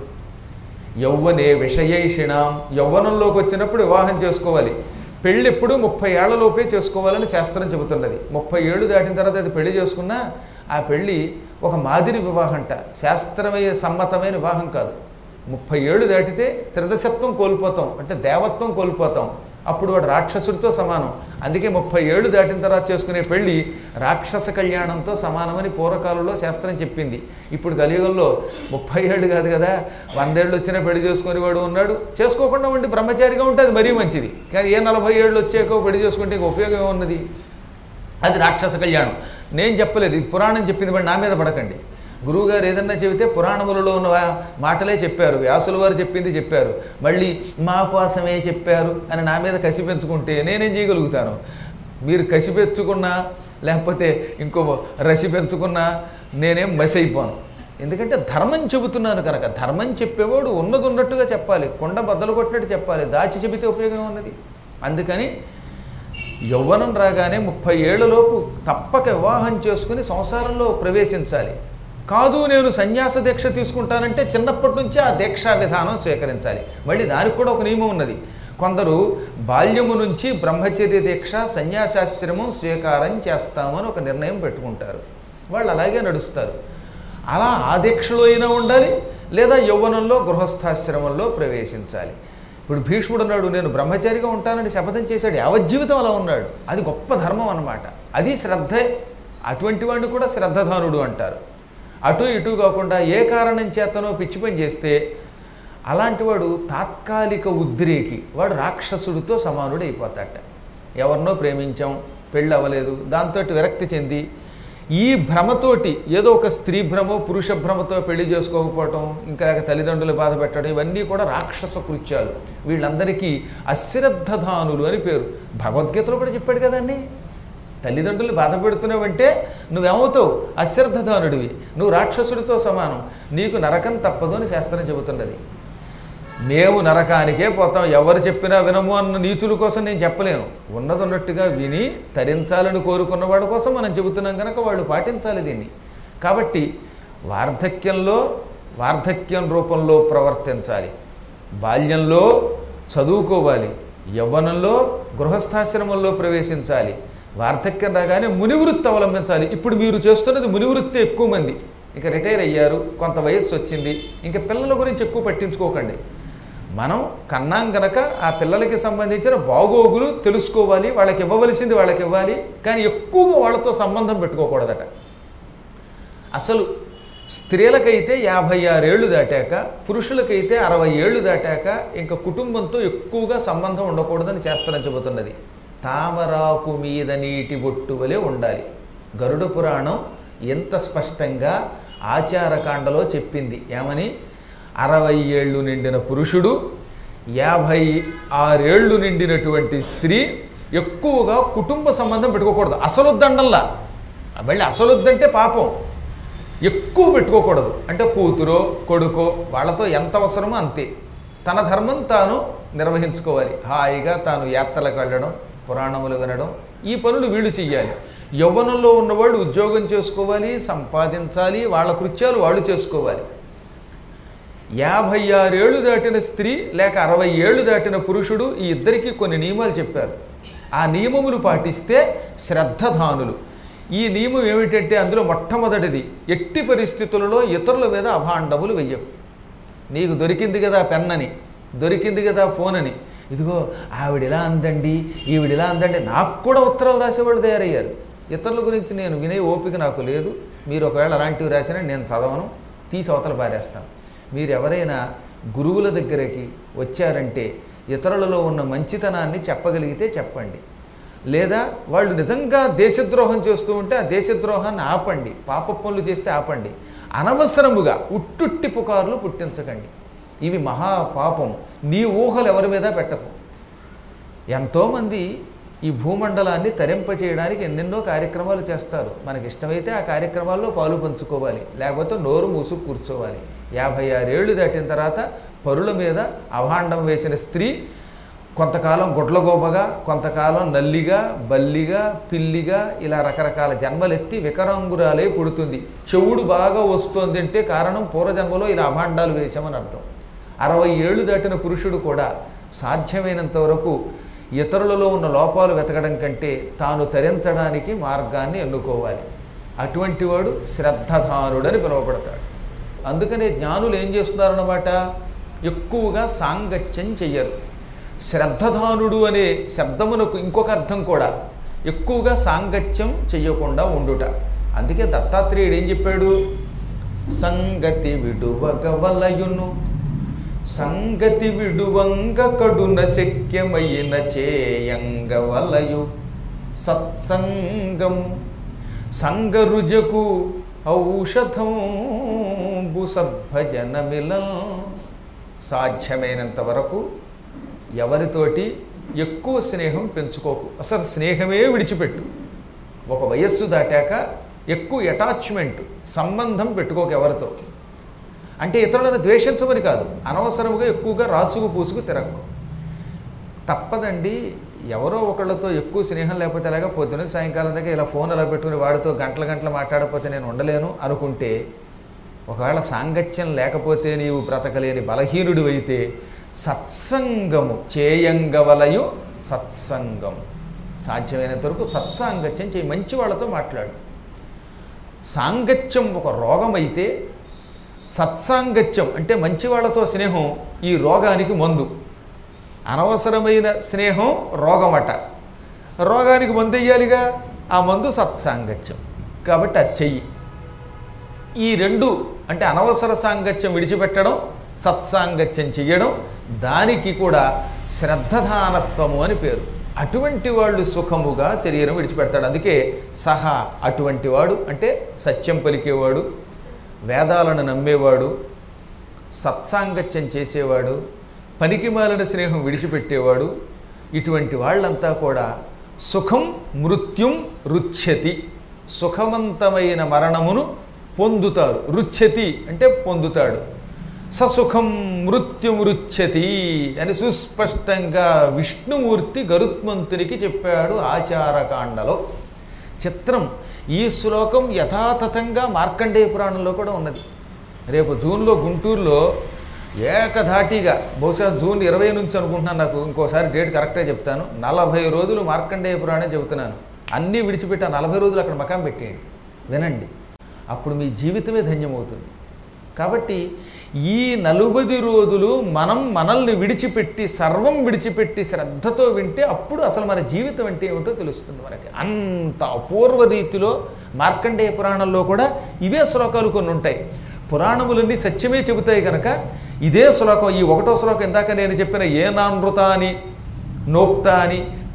యౌవనే విషయైషిణాం యౌవనంలోకి వచ్చినప్పుడు వివాహం చేసుకోవాలి పెళ్ళి ఎప్పుడు ముప్పై ఏళ్లలోపే చేసుకోవాలని శాస్త్రం చెబుతున్నది ముప్పై ఏళ్ళు దాటిన తర్వాత అది పెళ్లి చేసుకున్నా ఆ పెళ్ళి ఒక మాదిరి వివాహంట శాస్త్రమయ సమ్మతమైన వివాహం కాదు ముప్పై ఏళ్ళు దాటితే త్రిదశత్వం కోల్పోతాం అంటే దేవత్వం కోల్పోతాం అప్పుడు వాడు రాక్షసుడితో సమానం అందుకే ముప్పై ఏళ్ళు దాటిన తర్వాత చేసుకునే పెళ్ళి రాక్షస కళ్యాణంతో సమానమని పూర్వకాలంలో శాస్త్రం చెప్పింది ఇప్పుడు కలియుగంలో ముప్పై ఏళ్ళు కాదు కదా వందేళ్ళు వచ్చినా పెళ్లి చేసుకుని వాడు ఉన్నాడు చేసుకోకుండా ఉండి బ్రహ్మచారిగా ఉంటే అది మరీ మంచిది కానీ ఏ నలభై ఏళ్ళు వచ్చాకో పెళ్లి చేసుకుంటే ఇంక ఉపయోగం ఉన్నది అది రాక్షస కళ్యాణం నేను చెప్పలేదు ఇది పురాణం చెప్పింది మరి నా మీద పడకండి గురువుగారు ఏదన్నా చెబితే పురాణములలో ఉన్న వా- మాటలే చెప్పారు వ్యాసుల వారు చెప్పింది చెప్పారు మళ్ళీ మా కోసమే చెప్పారు అని నా మీద కసి పెంచుకుంటే నేనేం చేయగలుగుతాను మీరు కసి పెంచుకున్నా లేకపోతే ఇంకో రసి పెంచుకున్నా నేనేం మసి అయిపోను ఎందుకంటే ధర్మం చెబుతున్నాను కనుక ధర్మం చెప్పేవాడు ఉన్నది ఉన్నట్టుగా చెప్పాలి కొండ బద్దలు కొట్టినట్టు చెప్పాలి దాచి చెబితే ఉపయోగం ఉన్నది అందుకని యవ్వనం రాగానే ముప్పై ఏళ్లలోపు తప్పక వివాహం చేసుకుని సంసారంలో ప్రవేశించాలి కాదు నేను సన్యాస దీక్ష తీసుకుంటానంటే చిన్నప్పటి నుంచే ఆ దీక్షా విధానం స్వీకరించాలి మళ్ళీ దానికి కూడా ఒక నియమం ఉన్నది కొందరు బాల్యము నుంచి బ్రహ్మచర్య దీక్ష సన్యాసాశ్రమం స్వీకారం చేస్తామని ఒక నిర్ణయం పెట్టుకుంటారు వాళ్ళు అలాగే నడుస్తారు అలా ఆ దీక్షలో అయినా ఉండాలి లేదా యౌవనంలో గృహస్థాశ్రమంలో ప్రవేశించాలి ఇప్పుడు భీష్ముడు ఉన్నాడు నేను బ్రహ్మచారిగా ఉంటానని శపథం చేశాడు యావజ్జీవితం అలా ఉన్నాడు అది గొప్ప ధర్మం అన్నమాట అది శ్రద్ధే అటువంటి వాడిని కూడా శ్రద్ధధానుడు అంటారు అటు ఇటు కాకుండా ఏ కారణం చేతనో పిచ్చి పని చేస్తే అలాంటి వాడు తాత్కాలిక ఉద్రేకి వాడు రాక్షసుడితో సమానుడు అయిపోతాట ఎవరినో ప్రేమించాం పెళ్ళి అవ్వలేదు దాంతో విరక్తి చెంది ఈ భ్రమతోటి ఏదో ఒక స్త్రీ భ్రమో పురుష భ్రమతో పెళ్లి చేసుకోకపోవటం ఇంకా లేక తల్లిదండ్రులు బాధ పెట్టడం ఇవన్నీ కూడా రాక్షస కృత్యాలు వీళ్ళందరికీ అశ్రద్ధధానులు అని పేరు భగవద్గీతలో కూడా చెప్పాడు కదండి తల్లిదండ్రులు బాధ పెడుతున్నావంటే నువ్వేమవుతావు అశ్రద్ధధానుడివి నువ్వు రాక్షసుడితో సమానం నీకు నరకం తప్పదు అని శాస్త్రం చెబుతున్నది మేము నరకానికే పోతాం ఎవరు చెప్పినా వినము అన్న నీచుల కోసం నేను చెప్పలేను ఉన్నది ఉన్నట్టుగా విని తరించాలని కోరుకున్న వాడి కోసం మనం చెబుతున్నాం కనుక వాళ్ళు పాటించాలి దీన్ని కాబట్టి వార్ధక్యంలో వార్ధక్యం రూపంలో ప్రవర్తించాలి బాల్యంలో చదువుకోవాలి యవ్వనంలో గృహస్థాశ్రమంలో ప్రవేశించాలి వార్ధక్యం రాగానే మునివృత్తి అవలంబించాలి ఇప్పుడు మీరు చేస్తున్నది మునివృత్తి ఎక్కువ మంది ఇక రిటైర్ అయ్యారు కొంత వయస్సు వచ్చింది ఇంకా పిల్లల గురించి ఎక్కువ పట్టించుకోకండి మనం కన్నాం గనక ఆ పిల్లలకి సంబంధించిన బాగోగులు తెలుసుకోవాలి వాళ్ళకి ఇవ్వవలసింది వాళ్ళకి ఇవ్వాలి కానీ ఎక్కువగా వాళ్ళతో సంబంధం పెట్టుకోకూడదట అసలు స్త్రీలకైతే యాభై ఆరేళ్ళు దాటాక పురుషులకైతే అరవై ఏళ్ళు దాటాక ఇంకా కుటుంబంతో ఎక్కువగా సంబంధం ఉండకూడదని శాస్త్రం చెబుతున్నది తామరాకు మీద నీటి బొట్టు వలె ఉండాలి గరుడ పురాణం ఎంత స్పష్టంగా ఆచారకాండలో చెప్పింది ఏమని అరవై ఏళ్ళు నిండిన పురుషుడు యాభై ఆరేళ్లు నిండినటువంటి స్త్రీ ఎక్కువగా కుటుంబ సంబంధం పెట్టుకోకూడదు అసలొద్దండల్లా మళ్ళీ అసలొద్దంటే పాపం ఎక్కువ పెట్టుకోకూడదు అంటే కూతురో కొడుకో వాళ్ళతో ఎంత అవసరమో అంతే తన ధర్మం తాను నిర్వహించుకోవాలి హాయిగా తాను యాత్రలకు వెళ్ళడం పురాణములు వినడం ఈ పనులు వీళ్ళు చెయ్యాలి యవ్వనంలో ఉన్నవాళ్ళు ఉద్యోగం చేసుకోవాలి సంపాదించాలి వాళ్ళ కృత్యాలు వాళ్ళు చేసుకోవాలి యాభై ఆరేళ్ళు దాటిన స్త్రీ లేక అరవై ఏళ్ళు దాటిన పురుషుడు ఈ ఇద్దరికీ కొన్ని నియమాలు చెప్పారు ఆ నియమములు పాటిస్తే శ్రద్ధధానులు ఈ నియమం ఏమిటంటే అందులో మొట్టమొదటిది ఎట్టి పరిస్థితులలో ఇతరుల మీద అభాండములు వెయ్యకు నీకు దొరికింది కదా పెన్ అని దొరికింది కదా ఫోన్ అని ఇదిగో ఆవిడిలా అందండి ఈవిడిలా అందండి నాకు కూడా ఉత్తరాలు రాసేవాళ్ళు తయారయ్యారు ఇతరుల గురించి నేను వినే ఓపిక నాకు లేదు మీరు ఒకవేళ అలాంటివి రాసినా నేను చదవను తీసి అవతల పారేస్తాను మీరు ఎవరైనా గురువుల దగ్గరికి వచ్చారంటే ఇతరులలో ఉన్న మంచితనాన్ని చెప్పగలిగితే చెప్పండి లేదా వాళ్ళు నిజంగా దేశద్రోహం చేస్తూ ఉంటే ఆ దేశద్రోహాన్ని ఆపండి పాప పనులు చేస్తే ఆపండి అనవసరముగా ఉట్టుట్టి పుకార్లు పుట్టించకండి ఇవి మహా పాపం నీ ఊహలు ఎవరి మీద పెట్టకు ఎంతోమంది ఈ భూమండలాన్ని తరింపచేయడానికి ఎన్నెన్నో కార్యక్రమాలు చేస్తారు మనకి ఇష్టమైతే ఆ కార్యక్రమాల్లో పాలు పంచుకోవాలి లేకపోతే నోరు మూసుకు కూర్చోవాలి యాభై ఆరేళ్ళు దాటిన తర్వాత పరుల మీద అభాండం వేసిన స్త్రీ కొంతకాలం గుడ్లగోబగా కొంతకాలం నల్లిగా బల్లిగా పిల్లిగా ఇలా రకరకాల జన్మలెత్తి వికరాంగురాలే పుడుతుంది చెవుడు బాగా వస్తోంది అంటే కారణం పూర్వజన్మలో ఇలా అభాండాలు వేశామని అర్థం అరవై ఏళ్ళు దాటిన పురుషుడు కూడా సాధ్యమైనంత వరకు ఇతరులలో ఉన్న లోపాలు వెతకడం కంటే తాను తరించడానికి మార్గాన్ని ఎన్నుకోవాలి అటువంటి వాడు శ్రద్ధధానుడని పిలువబడతాడు అందుకనే జ్ఞానులు ఏం చేస్తున్నారన్నమాట ఎక్కువగా సాంగత్యం చెయ్యరు శ్రద్ధధానుడు అనే శబ్దమునకు ఇంకొక అర్థం కూడా ఎక్కువగా సాంగత్యం చెయ్యకుండా ఉండుట అందుకే దత్తాత్రేయుడు ఏం చెప్పాడు సంగతి విడువగవలయును సంగతి విడువంగ కడున శక్యమైన చేయంగవలయు సత్సంగము సంగరుజకు ఔషధంబు సద్భజనమిలం సాధ్యమైనంత వరకు ఎవరితోటి ఎక్కువ స్నేహం పెంచుకోకు అసలు స్నేహమే విడిచిపెట్టు ఒక వయస్సు దాటాక ఎక్కువ అటాచ్మెంట్ సంబంధం పెట్టుకోక ఎవరితో అంటే ఇతరులను ద్వేషించమని కాదు అనవసరముగా ఎక్కువగా రాసుకు పూసుకు తిరగకు తప్పదండి ఎవరో ఒకళ్ళతో ఎక్కువ స్నేహం లేకపోతే ఎలాగా పొద్దున సాయంకాలం దాకా ఇలా ఫోన్ అలా పెట్టుకుని వాడితో గంటల గంటలు మాట్లాడకపోతే నేను ఉండలేను అనుకుంటే ఒకవేళ సాంగత్యం లేకపోతే నీవు బ్రతకలేని బలహీనుడు అయితే సత్సంగము చేయంగవలయు సత్సంగము సాధ్యమైనంత వరకు సత్సాంగత్యం చేయి మంచి వాళ్ళతో మాట్లాడు సాంగత్యం ఒక రోగం అయితే సత్సాంగత్యం అంటే మంచి వాళ్ళతో స్నేహం ఈ రోగానికి మందు అనవసరమైన స్నేహం రోగమట రోగానికి మందు వెయ్యాలిగా ఆ మందు సత్సాంగత్యం కాబట్టి అది చెయ్యి ఈ రెండు అంటే అనవసర సాంగత్యం విడిచిపెట్టడం సత్సాంగత్యం చెయ్యడం దానికి కూడా శ్రద్ధధానత్వము అని పేరు అటువంటి వాళ్ళు సుఖముగా శరీరం విడిచిపెడతాడు అందుకే సహా అటువంటి వాడు అంటే సత్యం పలికేవాడు వేదాలను నమ్మేవాడు సత్సాంగత్యం చేసేవాడు పనికిమాలిన స్నేహం విడిచిపెట్టేవాడు ఇటువంటి వాళ్ళంతా కూడా సుఖం మృత్యుం రుచ్యతి సుఖవంతమైన మరణమును పొందుతారు రుచ్యతి అంటే పొందుతాడు ససుఖం మృత్యుమృచ్యతి అని సుస్పష్టంగా విష్ణుమూర్తి గరుత్మంతునికి చెప్పాడు ఆచారకాండలో చిత్రం ఈ శ్లోకం యథాతథంగా మార్కండేయ పురాణంలో కూడా ఉన్నది రేపు జూన్లో గుంటూరులో ఏకధాటిగా బహుశా జూన్ ఇరవై నుంచి అనుకుంటున్నాను నాకు ఇంకోసారి డేట్ కరెక్ట్గా చెప్తాను నలభై రోజులు మార్కండేయ పురాణం చెబుతున్నాను అన్నీ విడిచిపెట్టి ఆ నలభై రోజులు అక్కడ మకాం పెట్టేయండి వినండి అప్పుడు మీ జీవితమే ధన్యమవుతుంది కాబట్టి ఈ నలుబది రోజులు మనం మనల్ని విడిచిపెట్టి సర్వం విడిచిపెట్టి శ్రద్ధతో వింటే అప్పుడు అసలు మన జీవితం అంటే ఏమిటో తెలుస్తుంది మనకి అంత అపూర్వ రీతిలో మార్కండేయ పురాణంలో కూడా ఇవే శ్లోకాలు కొన్ని ఉంటాయి పురాణములన్నీ సత్యమే చెబుతాయి కనుక ఇదే శ్లోకం ఈ ఒకటో శ్లోకం ఇందాక నేను చెప్పిన ఏ నానృత అని నోక్త అని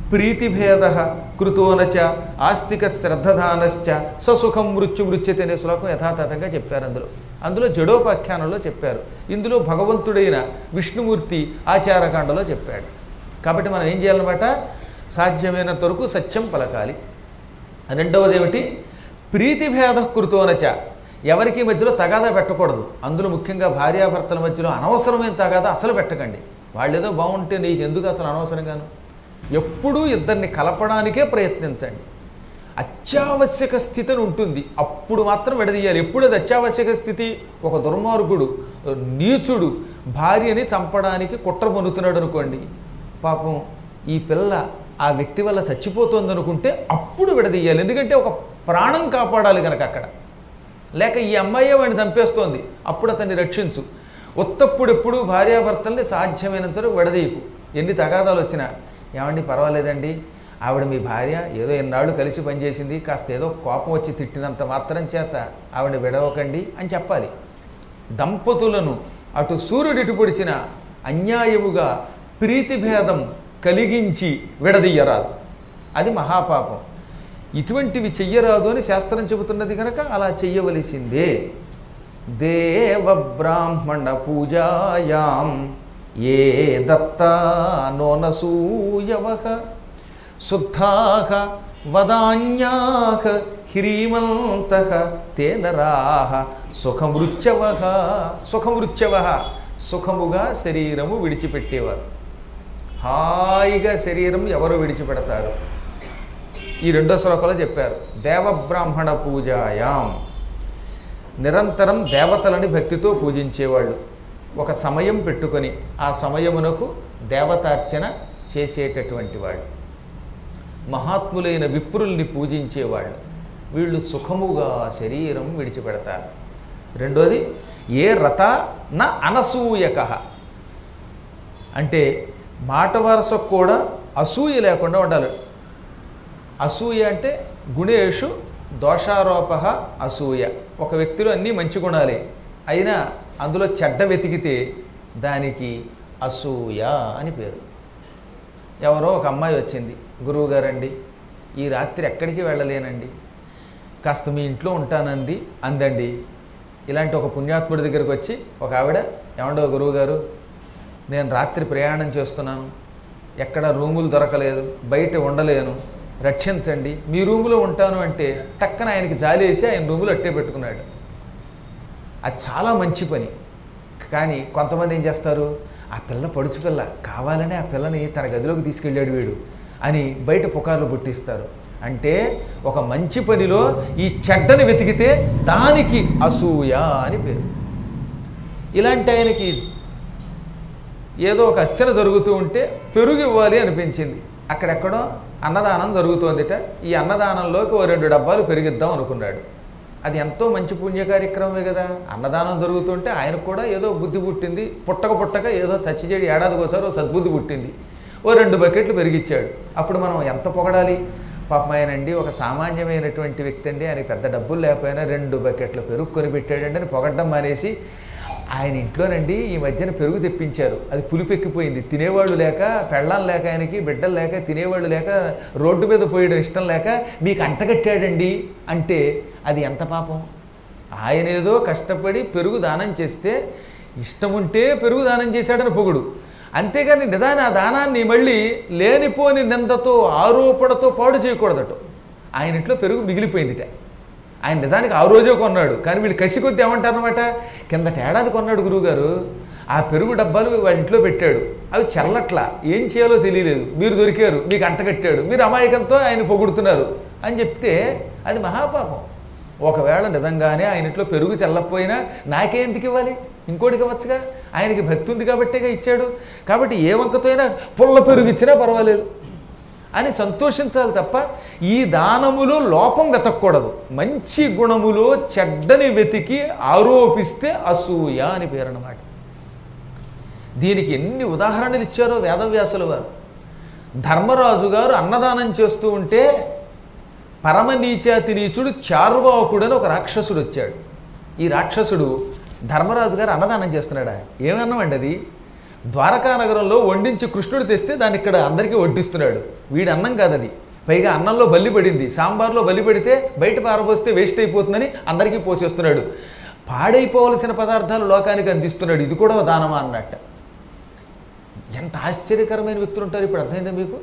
ప్రీతిభేద కృతోనచ ఆస్తిక శ్రద్ధదానశ్చ ససుఖం మృత్యు మృత్యతి అనే శ్లోకం యథాతథంగా చెప్పారు అందులో అందులో జడోపాఖ్యానంలో చెప్పారు ఇందులో భగవంతుడైన విష్ణుమూర్తి ఆచారకాండలో చెప్పాడు కాబట్టి మనం ఏం చేయాలన్నమాట సాధ్యమైనంత వరకు సత్యం పలకాలి రెండవది ఏమిటి ప్రీతిభేద కృతోనచ ఎవరికి మధ్యలో తగాదా పెట్టకూడదు అందులో ముఖ్యంగా భార్యాభర్తల మధ్యలో అనవసరమైన తగాదా అసలు పెట్టకండి వాళ్ళు ఏదో బాగుంటే నీకు ఎందుకు అసలు అనవసరంగాను ఎప్పుడూ ఇద్దరిని కలపడానికే ప్రయత్నించండి అత్యావశ్యక స్థితి అని ఉంటుంది అప్పుడు మాత్రం విడదీయాలి ఎప్పుడు అది అత్యావశ్యక స్థితి ఒక దుర్మార్గుడు నీచుడు భార్యని చంపడానికి కుట్ర పొందుతున్నాడు అనుకోండి పాపం ఈ పిల్ల ఆ వ్యక్తి వల్ల చచ్చిపోతుంది అనుకుంటే అప్పుడు విడదీయాలి ఎందుకంటే ఒక ప్రాణం కాపాడాలి కనుక అక్కడ లేక ఈ అమ్మాయే వాడిని చంపేస్తోంది అప్పుడు అతన్ని రక్షించు ఉత్తప్పుడెప్పుడు భార్యాభర్తల్ని సాధ్యమైనంత వరకు విడదీయకు ఎన్ని తగాదాలు వచ్చినా ఏమండి పర్వాలేదండి ఆవిడ మీ భార్య ఏదో ఎన్నాళ్ళు కలిసి పనిచేసింది కాస్త ఏదో కోపం వచ్చి తిట్టినంత మాత్రం చేత ఆవిడ విడవకండి అని చెప్పాలి దంపతులను అటు సూర్యుడిటు పొడిచిన అన్యాయముగా ప్రీతిభేదం కలిగించి విడదీయరాదు అది మహాపాపం ఇటువంటివి చెయ్యరాదు అని శాస్త్రం చెబుతున్నది కనుక అలా చెయ్యవలసిందే దేవ బ్రాహ్మణ పూజాయాం ఏ దత్తా నోనసూయవ శుద్ధాక వదాన్యాక హ్రీమంత తేనరాహ సుఖమృత్యవ సుఖమృత్యవ సుఖముగా శరీరము విడిచిపెట్టేవారు హాయిగా శరీరం ఎవరు విడిచిపెడతారు ఈ రెండో శ్లోకంలో చెప్పారు దేవబ్రాహ్మణ పూజాయాం నిరంతరం దేవతలని భక్తితో పూజించేవాళ్ళు ఒక సమయం పెట్టుకొని ఆ సమయమునకు దేవతార్చన చేసేటటువంటి వాళ్ళు మహాత్ములైన విప్రుల్ని పూజించేవాళ్ళు వీళ్ళు సుఖముగా శరీరం విడిచిపెడతారు రెండోది ఏ రథ న అనసూయక అంటే మాట వరసకు కూడా అసూయ లేకుండా ఉండాలి అసూయ అంటే గుణేషు దోషారోప అసూయ ఒక వ్యక్తిలో అన్నీ మంచి గుణాలే అయినా అందులో చెడ్డ వెతికితే దానికి అసూయ అని పేరు ఎవరో ఒక అమ్మాయి వచ్చింది గురువు గారండి ఈ రాత్రి ఎక్కడికి వెళ్ళలేనండి కాస్త మీ ఇంట్లో ఉంటానంది అందండి ఇలాంటి ఒక పుణ్యాత్ముడి దగ్గరికి వచ్చి ఒక ఆవిడ ఏమండో గురువుగారు నేను రాత్రి ప్రయాణం చేస్తున్నాను ఎక్కడ రూములు దొరకలేదు బయట ఉండలేను రక్షించండి మీ రూములో ఉంటాను అంటే టక్కన ఆయనకి జాలి వేసి ఆయన రూములో అట్టే పెట్టుకున్నాడు అది చాలా మంచి పని కానీ కొంతమంది ఏం చేస్తారు ఆ పిల్ల పడుచు పిల్ల కావాలనే ఆ పిల్లని తన గదిలోకి తీసుకెళ్ళాడు వీడు అని బయట పుకార్లు పుట్టిస్తారు అంటే ఒక మంచి పనిలో ఈ చెడ్డని వెతికితే దానికి అసూయ అని పేరు ఇలాంటి ఆయనకి ఏదో ఒక అర్చన జరుగుతూ ఉంటే పెరుగు ఇవ్వాలి అనిపించింది అక్కడెక్కడో అన్నదానం జరుగుతోందిట ఈ అన్నదానంలోకి ఓ రెండు డబ్బాలు పెరిగిద్దాం అనుకున్నాడు అది ఎంతో మంచి పుణ్య కార్యక్రమమే కదా అన్నదానం జరుగుతుంటే ఆయనకు కూడా ఏదో బుద్ధి పుట్టింది పుట్టక పుట్టక ఏదో చచ్చిచేడి ఏడాదికి ఒకసారి ఓ సద్బుద్ధి పుట్టింది ఓ రెండు బకెట్లు పెరిగిచ్చాడు అప్పుడు మనం ఎంత పొగడాలి పాపం ఆయనండి ఒక సామాన్యమైనటువంటి వ్యక్తి అండి ఆయన పెద్ద డబ్బులు లేకపోయినా రెండు బకెట్లు పెరుగు కొని పెట్టాడండి అని పొగడ్డం మానేసి ఆయన ఇంట్లోనండి ఈ మధ్యన పెరుగు తెప్పించారు అది పులిపెక్కిపోయింది తినేవాళ్ళు లేక పెళ్ళం లేక ఆయనకి బిడ్డలు లేక తినేవాళ్ళు లేక రోడ్డు మీద పోయడం ఇష్టం లేక మీకు అంటగట్టాడండి అంటే అది ఎంత పాపం ఆయన ఏదో కష్టపడి పెరుగు దానం చేస్తే ఇష్టం ఉంటే పెరుగు దానం చేశాడని పొగుడు అంతేగాని నిజాన్ని ఆ దానాన్ని మళ్ళీ లేనిపోని నిందతో ఆరోపణతో పాడు చేయకూడదట ఆయన ఇంట్లో పెరుగు మిగిలిపోయిందిట ఆయన నిజానికి ఆ రోజే కొన్నాడు కానీ వీళ్ళు కసి కొద్ది ఏమంటారనమాట కిందటి ఏడాది కొన్నాడు గురువుగారు ఆ పెరుగు డబ్బాలు వాళ్ళ ఇంట్లో పెట్టాడు అవి చల్లట్లా ఏం చేయాలో తెలియలేదు మీరు దొరికారు మీకు అంటగట్టాడు మీరు అమాయకంతో ఆయన పొగుడుతున్నారు అని చెప్తే అది మహాపాపం ఒకవేళ నిజంగానే ఆయన ఇంట్లో పెరుగు చల్లకపోయినా నాకే ఎందుకు ఇవ్వాలి ఇంకోటికి ఇవ్వచ్చుగా ఆయనకి భక్తి ఉంది కాబట్టేగా ఇచ్చాడు కాబట్టి ఏ వంకతో అయినా పుల్ల పెరుగు ఇచ్చినా పర్వాలేదు అని సంతోషించాలి తప్ప ఈ దానములో లోపం వెతకూడదు మంచి గుణములో చెడ్డని వెతికి ఆరోపిస్తే అసూయ అని పేరు అన్నమాట దీనికి ఎన్ని ఉదాహరణలు ఇచ్చారో వేదవ్యాసుల వారు ధర్మరాజు గారు అన్నదానం చేస్తూ ఉంటే పరమ నీచాతి నీచుడు చార్వాకుడు అని ఒక రాక్షసుడు వచ్చాడు ఈ రాక్షసుడు ధర్మరాజు గారు అన్నదానం చేస్తున్నాడా ఏమన్నామండి అది ద్వారకా నగరంలో వండించి కృష్ణుడు తెస్తే దాన్ని ఇక్కడ అందరికీ వడ్డిస్తున్నాడు వీడి అన్నం కాదు అది పైగా అన్నంలో బల్లి పడింది సాంబార్లో బల్లి పడితే బయట పారబోస్తే వేస్ట్ అయిపోతుందని అందరికీ పోసేస్తున్నాడు పాడైపోవలసిన పదార్థాలు లోకానికి అందిస్తున్నాడు ఇది కూడా ఓ దానమా అన్నట్ట ఎంత ఆశ్చర్యకరమైన వ్యక్తులు ఉంటారు ఇప్పుడు అర్థమైందా మీకు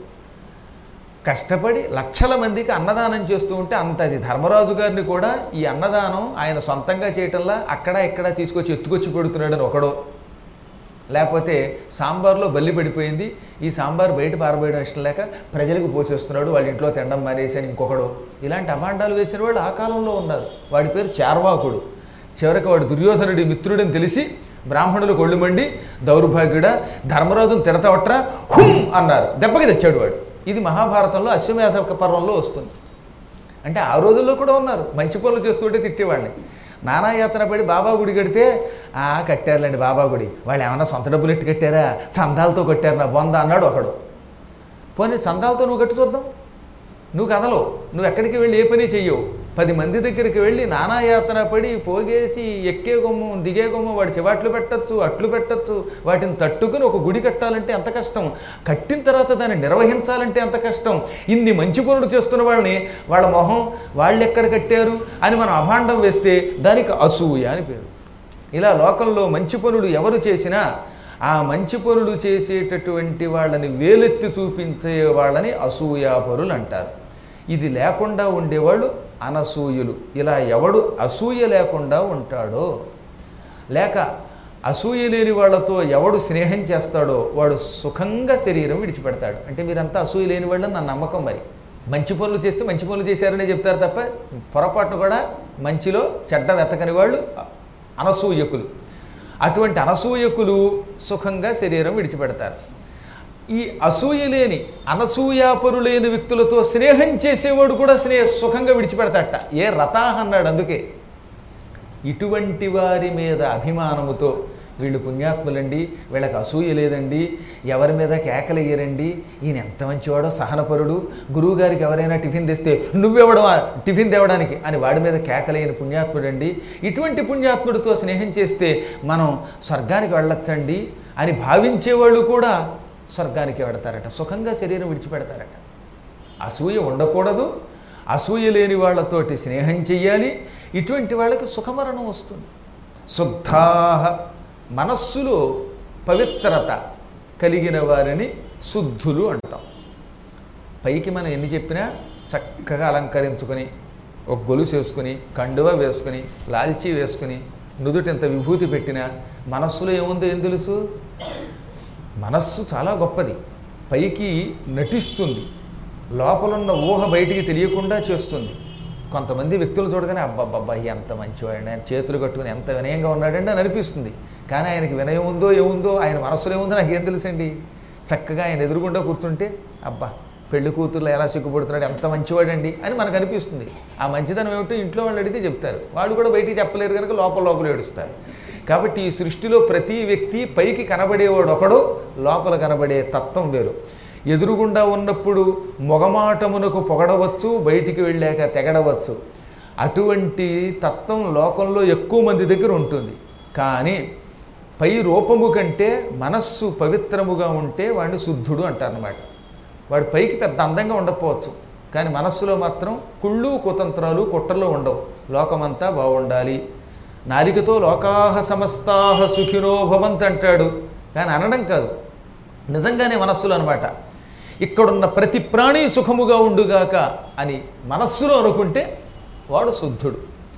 కష్టపడి లక్షల మందికి అన్నదానం చేస్తూ ఉంటే అంత అది ధర్మరాజు గారిని కూడా ఈ అన్నదానం ఆయన సొంతంగా చేయటంలా అక్కడ ఇక్కడ తీసుకొచ్చి ఎత్తుకొచ్చి పెడుతున్నాడని ఒకడో లేకపోతే సాంబార్లో బల్లి పడిపోయింది ఈ సాంబార్ బయట పారబోయడం ఇష్టం లేక ప్రజలకు పోసేస్తున్నాడు వాళ్ళ ఇంట్లో తినడం మానేసి అని ఇంకొకడు ఇలాంటి అమాండాలు వేసిన వాళ్ళు ఆ కాలంలో ఉన్నారు వాడి పేరు చార్వాకుడు చివరికి వాడు దుర్యోధనుడి మిత్రుడని తెలిసి బ్రాహ్మణులు కొళ్ళు మండి దౌర్భాగ్యుడా ధర్మరాజును తిడతావట్రా హుం అన్నారు దెబ్బకి తెచ్చాడు వాడు ఇది మహాభారతంలో అశ్వమేధ పర్వంలో వస్తుంది అంటే ఆ రోజుల్లో కూడా ఉన్నారు మంచి పనులు చేస్తుంటే తిట్టేవాడిని నానాయాతన పడి బాబా గుడి కడితే ఆ కట్టారులేండి బాబా గుడి వాళ్ళు ఏమన్నా సొంత డబ్బులు ఎట్టు కట్టారా చందాలతో కట్టారు నా బొంద అన్నాడు ఒకడు పోనీ చందాలతో నువ్వు కట్టు చూద్దాం నువ్వు కదలవు నువ్వు ఎక్కడికి వెళ్ళి ఏ పని చెయ్యవు పది మంది దగ్గరికి వెళ్ళి నానాయాతన పడి పోగేసి ఎక్కే గుమ్మం దిగే గుమ్మం వాడి చివాట్లు పెట్టచ్చు అట్లు పెట్టచ్చు వాటిని తట్టుకుని ఒక గుడి కట్టాలంటే ఎంత కష్టం కట్టిన తర్వాత దాన్ని నిర్వహించాలంటే ఎంత కష్టం ఇన్ని మంచి పనులు చేస్తున్న వాళ్ళని వాళ్ళ మొహం వాళ్ళు ఎక్కడ కట్టారు అని మనం అభాండం వేస్తే దానికి అసూయ అని పేరు ఇలా లోకంలో మంచి పనులు ఎవరు చేసినా ఆ మంచి పనులు చేసేటటువంటి వాళ్ళని వేలెత్తి చూపించే వాళ్ళని అసూయాపరులు అంటారు ఇది లేకుండా ఉండేవాళ్ళు అనసూయులు ఇలా ఎవడు అసూయ లేకుండా ఉంటాడో లేక అసూయ లేని వాళ్ళతో ఎవడు స్నేహం చేస్తాడో వాడు సుఖంగా శరీరం విడిచిపెడతాడు అంటే మీరంతా అసూయ లేని వాళ్ళని నా నమ్మకం మరి మంచి పనులు చేస్తే మంచి పనులు చేశారనే చెప్తారు తప్ప పొరపాటును కూడా మంచిలో చెడ్డ వెతకని వాళ్ళు అనసూయకులు అటువంటి అనసూయకులు సుఖంగా శరీరం విడిచిపెడతారు ఈ అసూయ లేని అనసూయాపరులేని వ్యక్తులతో స్నేహం చేసేవాడు కూడా స్నేహ సుఖంగా విడిచిపెడతాట ఏ రతాహ అన్నాడు అందుకే ఇటువంటి వారి మీద అభిమానముతో వీళ్ళు పుణ్యాత్ములండి వీళ్ళకి అసూయ లేదండి ఎవరి మీద కేకలేయరండి ఈయన ఎంత మంచివాడో సహనపరుడు గురువుగారికి ఎవరైనా టిఫిన్ తెస్తే నువ్వెవడవా టిఫిన్ తేవడానికి అని వాడి మీద కేకలేని పుణ్యాత్ముడండి ఇటువంటి పుణ్యాత్ముడితో స్నేహం చేస్తే మనం స్వర్గానికి వెళ్ళొచ్చండి అని భావించేవాళ్ళు కూడా స్వర్గానికి వెడతారట సుఖంగా శరీరం విడిచిపెడతారట అసూయ ఉండకూడదు అసూయ లేని వాళ్ళతోటి స్నేహం చెయ్యాలి ఇటువంటి వాళ్ళకి సుఖమరణం వస్తుంది శుద్ధాహ మనస్సులో పవిత్రత కలిగిన వారిని శుద్ధులు అంటాం పైకి మనం ఎన్ని చెప్పినా చక్కగా అలంకరించుకొని ఒక గొలుసు వేసుకుని కండువ వేసుకుని లాల్చీ వేసుకుని నుదుటింత విభూతి పెట్టినా మనస్సులో ఏముందో ఏం తెలుసు మనస్సు చాలా గొప్పది పైకి నటిస్తుంది లోపలున్న ఊహ బయటికి తెలియకుండా చేస్తుంది కొంతమంది వ్యక్తులు చూడగానే అబ్బబ్బబ్బా ఎంత మంచివాడు ఆయన చేతులు కట్టుకుని ఎంత వినయంగా ఉన్నాడండి అని అనిపిస్తుంది కానీ ఆయనకి వినయం ఉందో ఏముందో ఆయన మనస్సులో ఏముందో నాకు ఏం తెలుసండి చక్కగా ఆయన ఎదురుగుండా కూర్చుంటే అబ్బా పెళ్లి కూతుర్లో ఎలా సిగ్గుపడుతున్నాడు ఎంత మంచివాడండి అని మనకు అనిపిస్తుంది ఆ మంచిదనం ఏమిటో ఇంట్లో వాళ్ళు అడిగితే చెప్తారు వాళ్ళు కూడా బయటికి చెప్పలేరు కనుక లోపల లోపల ఏడుస్తారు కాబట్టి ఈ సృష్టిలో ప్రతి వ్యక్తి పైకి కనబడేవాడు ఒకడు లోపల కనబడే తత్వం వేరు ఎదురుగుండా ఉన్నప్పుడు మొగమాటమునకు పొగడవచ్చు బయటికి వెళ్ళాక తెగడవచ్చు అటువంటి తత్వం లోకంలో ఎక్కువ మంది దగ్గర ఉంటుంది కానీ పై రూపము కంటే మనస్సు పవిత్రముగా ఉంటే వాడిని శుద్ధుడు అంటారనమాట వాడు పైకి పెద్ద అందంగా ఉండకపోవచ్చు కానీ మనస్సులో మాత్రం కుళ్ళు కుతంత్రాలు కుట్రలు ఉండవు లోకమంతా బాగుండాలి నాలికతో లోకాహ సమస్తాహ సుఖినో భవంత్ అంటాడు కానీ అనడం కాదు నిజంగానే మనస్సులో అనమాట ఇక్కడున్న ప్రతి ప్రాణి సుఖముగా ఉండుగాక అని మనస్సులో అనుకుంటే వాడు శుద్ధుడు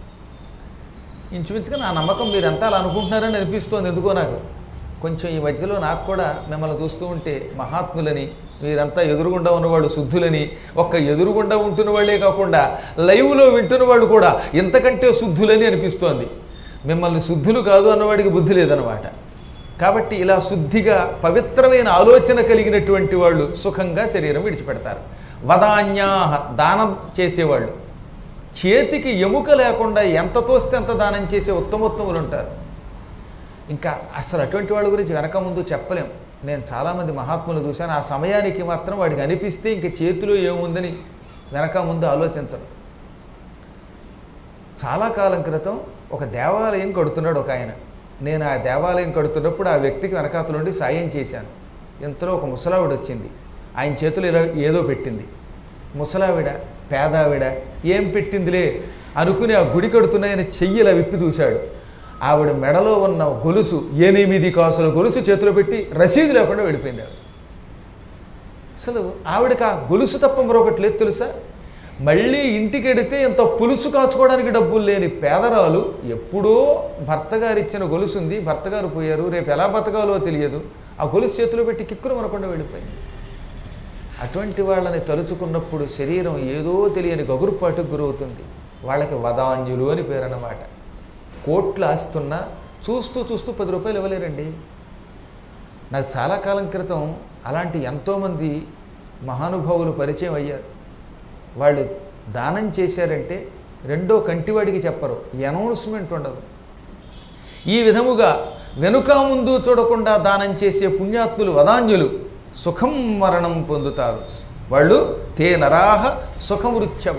ఇంచుమించుగా నా నమ్మకం మీరంతా అలా అనుకుంటున్నారని అనిపిస్తోంది ఎందుకో నాకు కొంచెం ఈ మధ్యలో నాకు కూడా మిమ్మల్ని చూస్తూ ఉంటే మహాత్ములని మీరంతా ఎదురుగుండా ఉన్నవాళ్ళు శుద్ధులని ఒక్క ఎదురుగుండా ఉంటున్న వాళ్ళే కాకుండా లైవ్లో వింటున్న వాళ్ళు కూడా ఇంతకంటే శుద్ధులని అనిపిస్తోంది మిమ్మల్ని శుద్ధులు కాదు అన్నవాడికి బుద్ధి లేదనమాట కాబట్టి ఇలా శుద్ధిగా పవిత్రమైన ఆలోచన కలిగినటువంటి వాళ్ళు సుఖంగా శరీరం విడిచిపెడతారు వదాన్యాహ దానం చేసేవాళ్ళు చేతికి ఎముక లేకుండా ఎంత తోస్తే అంత దానం చేసే ఉత్తమోత్తములు ఉంటారు ఇంకా అసలు అటువంటి వాళ్ళ గురించి వెనక ముందు చెప్పలేం నేను చాలామంది మహాత్ములు చూశాను ఆ సమయానికి మాత్రం వాడికి అనిపిస్తే ఇంక చేతిలో ఏముందని వెనక ముందు ఆలోచించరు చాలా కాలం క్రితం ఒక దేవాలయం కడుతున్నాడు ఒక ఆయన నేను ఆ దేవాలయం కడుతున్నప్పుడు ఆ వ్యక్తికి వెనకాతలుండి సాయం చేశాను ఇంతలో ఒక ముసలావిడ వచ్చింది ఆయన చేతులు ఇలా ఏదో పెట్టింది ముసలావిడ పేదావిడ ఏం పెట్టిందిలే అనుకుని ఆ గుడి కడుతున్నాయని చెయ్యి ఇలా విప్పి చూశాడు ఆవిడ మెడలో ఉన్న గొలుసు ఎనిమిది కాసుల గొలుసు చేతిలో పెట్టి రసీదు లేకుండా వెళ్ళిపోయింది ఆవిడ అసలు ఆవిడకి ఆ గొలుసు తప్ప మరొకటి లేదు తెలుసా మళ్ళీ ఇంటికి వెడితే ఇంత పులుసు కాచుకోవడానికి డబ్బులు లేని పేదరాలు ఎప్పుడో భర్త గారు ఇచ్చిన గొలుసు ఉంది భర్త గారు పోయారు రేపు ఎలా బతకాలో తెలియదు ఆ గొలుసు చేతిలో పెట్టి కిక్కురు మనకుండా వెళ్ళిపోయింది అటువంటి వాళ్ళని తలుచుకున్నప్పుడు శరీరం ఏదో తెలియని గగురుపాటుకు గురవుతుంది వాళ్ళకి వదాన్యులు అని పేరు అన్నమాట కోట్లు ఆస్తున్నా చూస్తూ చూస్తూ పది రూపాయలు ఇవ్వలేరండి నాకు చాలా కాలం క్రితం అలాంటి ఎంతోమంది మహానుభావులు పరిచయం అయ్యారు వాళ్ళు దానం చేశారంటే రెండో కంటివాడికి చెప్పరు అనౌన్స్మెంట్ ఉండదు ఈ విధముగా వెనుక ముందు చూడకుండా దానం చేసే పుణ్యాత్ములు వదాన్యులు సుఖం మరణం పొందుతారు వాళ్ళు తే నరాహ సుఖమృత్యవ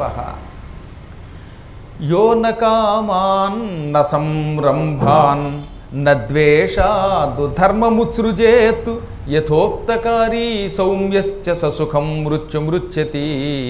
యో నకామాన్ న సంరంభాన్ నద్వేషాదు ధర్మముత్సృజేత్ యథోక్తకారీ సౌమ్యశ్చ ససుఖం మృత్యుమృత్యతి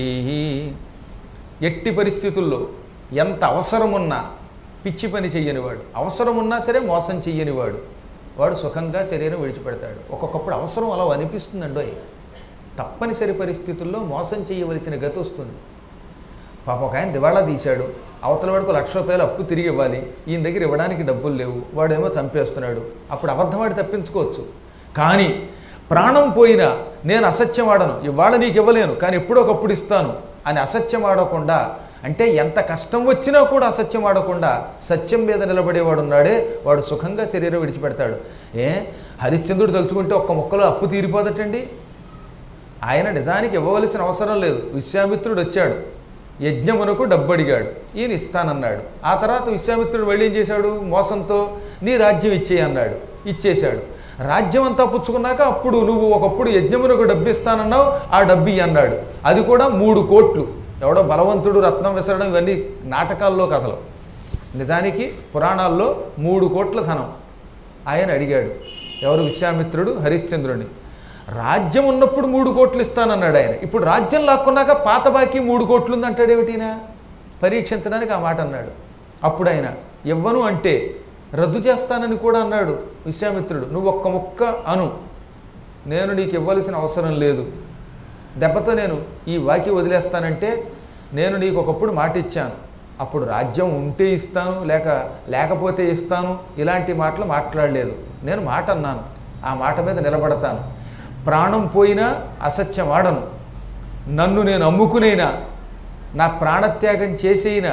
ఎట్టి పరిస్థితుల్లో ఎంత అవసరమున్నా పిచ్చి పని చెయ్యనివాడు అవసరమున్నా సరే మోసం చెయ్యనివాడు వాడు సుఖంగా శరీరం విడిచిపెడతాడు ఒక్కొక్కప్పుడు అవసరం అలా అనిపిస్తుందండో తప్పనిసరి పరిస్థితుల్లో మోసం చేయవలసిన గతి వస్తుంది పాప ఒక ఆయన దివాళా తీశాడు అవతల వాడికి లక్ష రూపాయలు అప్పు తిరిగి ఇవ్వాలి ఈయన దగ్గర ఇవ్వడానికి డబ్బులు లేవు వాడేమో చంపేస్తున్నాడు అప్పుడు అబద్ధవాడి తప్పించుకోవచ్చు కానీ ప్రాణం పోయినా నేను అసత్యం ఆడను ఇవాళ నీకు ఇవ్వలేను కానీ ఎప్పుడొకప్పుడు ఇస్తాను అని అసత్యం ఆడకుండా అంటే ఎంత కష్టం వచ్చినా కూడా అసత్యం ఆడకుండా సత్యం మీద నిలబడేవాడు ఉన్నాడే వాడు సుఖంగా శరీరం విడిచిపెడతాడు ఏ హరిశ్చంద్రుడు తలుచుకుంటే ఒక్క ముక్కలో అప్పు తీరిపోదటండి ఆయన నిజానికి ఇవ్వవలసిన అవసరం లేదు విశ్వామిత్రుడు వచ్చాడు యజ్ఞమునకు డబ్బు అడిగాడు ఈయన ఇస్తానన్నాడు ఆ తర్వాత విశ్వామిత్రుడు వెళ్ళి ఏం చేశాడు మోసంతో నీ రాజ్యం ఇచ్చేయి అన్నాడు ఇచ్చేశాడు రాజ్యం అంతా పుచ్చుకున్నాక అప్పుడు నువ్వు ఒకప్పుడు యజ్ఞమునకు డబ్బు ఇస్తానన్నావు ఆ డబ్బు ఇయ్యి అన్నాడు అది కూడా మూడు కోట్లు ఎవడో బలవంతుడు రత్నం విసరడం ఇవన్నీ నాటకాల్లో కథలు నిజానికి పురాణాల్లో మూడు కోట్ల ధనం ఆయన అడిగాడు ఎవరు విశ్వామిత్రుడు హరిశ్చంద్రుడిని రాజ్యం ఉన్నప్పుడు మూడు కోట్లు ఇస్తానన్నాడు ఆయన ఇప్పుడు రాజ్యం లాక్కున్నాక పాత బాకీ మూడు కోట్లు ఉందంటాడు ఏమిటినా పరీక్షించడానికి ఆ మాట అన్నాడు అప్పుడు ఆయన ఇవ్వను అంటే రద్దు చేస్తానని కూడా అన్నాడు విశ్వామిత్రుడు నువ్వు ఒక్క ముక్క అను నేను నీకు ఇవ్వవలసిన అవసరం లేదు దెబ్బతో నేను ఈ వాకి వదిలేస్తానంటే నేను నీకు ఒకప్పుడు మాట ఇచ్చాను అప్పుడు రాజ్యం ఉంటే ఇస్తాను లేక లేకపోతే ఇస్తాను ఇలాంటి మాటలు మాట్లాడలేదు నేను మాట అన్నాను ఆ మాట మీద నిలబడతాను ప్రాణం పోయినా అసత్యం ఆడను నన్ను నేను అమ్ముకునేనా నా ప్రాణత్యాగం చేసేయినా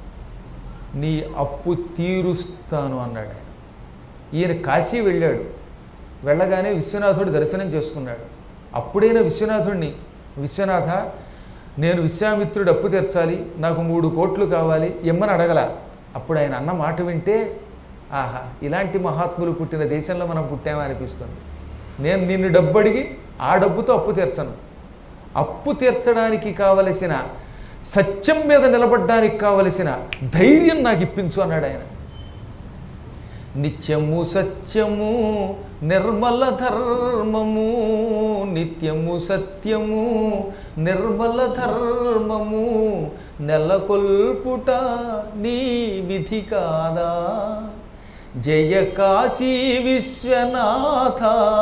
నీ అప్పు తీరుస్తాను అన్నాడు ఆయన ఈయన కాశీ వెళ్ళాడు వెళ్ళగానే విశ్వనాథుడు దర్శనం చేసుకున్నాడు అప్పుడైనా విశ్వనాథుడిని విశ్వనాథ నేను విశ్వామిత్రుడు అప్పు తీర్చాలి నాకు మూడు కోట్లు కావాలి ఇమ్మని అడగల అప్పుడు ఆయన అన్న మాట వింటే ఆహా ఇలాంటి మహాత్ములు పుట్టిన దేశంలో మనం పుట్టామా అనిపిస్తుంది నేను నిన్ను డబ్బు అడిగి ఆ డబ్బుతో అప్పు తీర్చను అప్పు తీర్చడానికి కావలసిన సత్యం మీద నిలబడ్డానికి కావలసిన ధైర్యం నాకు ఇప్పించు అన్నాడు ఆయన నిత్యము సత్యము నిర్మల ధర్మము నిత్యము సత్యము నిర్మల ధర్మము నెలకొల్పుట నీ విధి కాదా జయ కాశీ విశ్వనాథ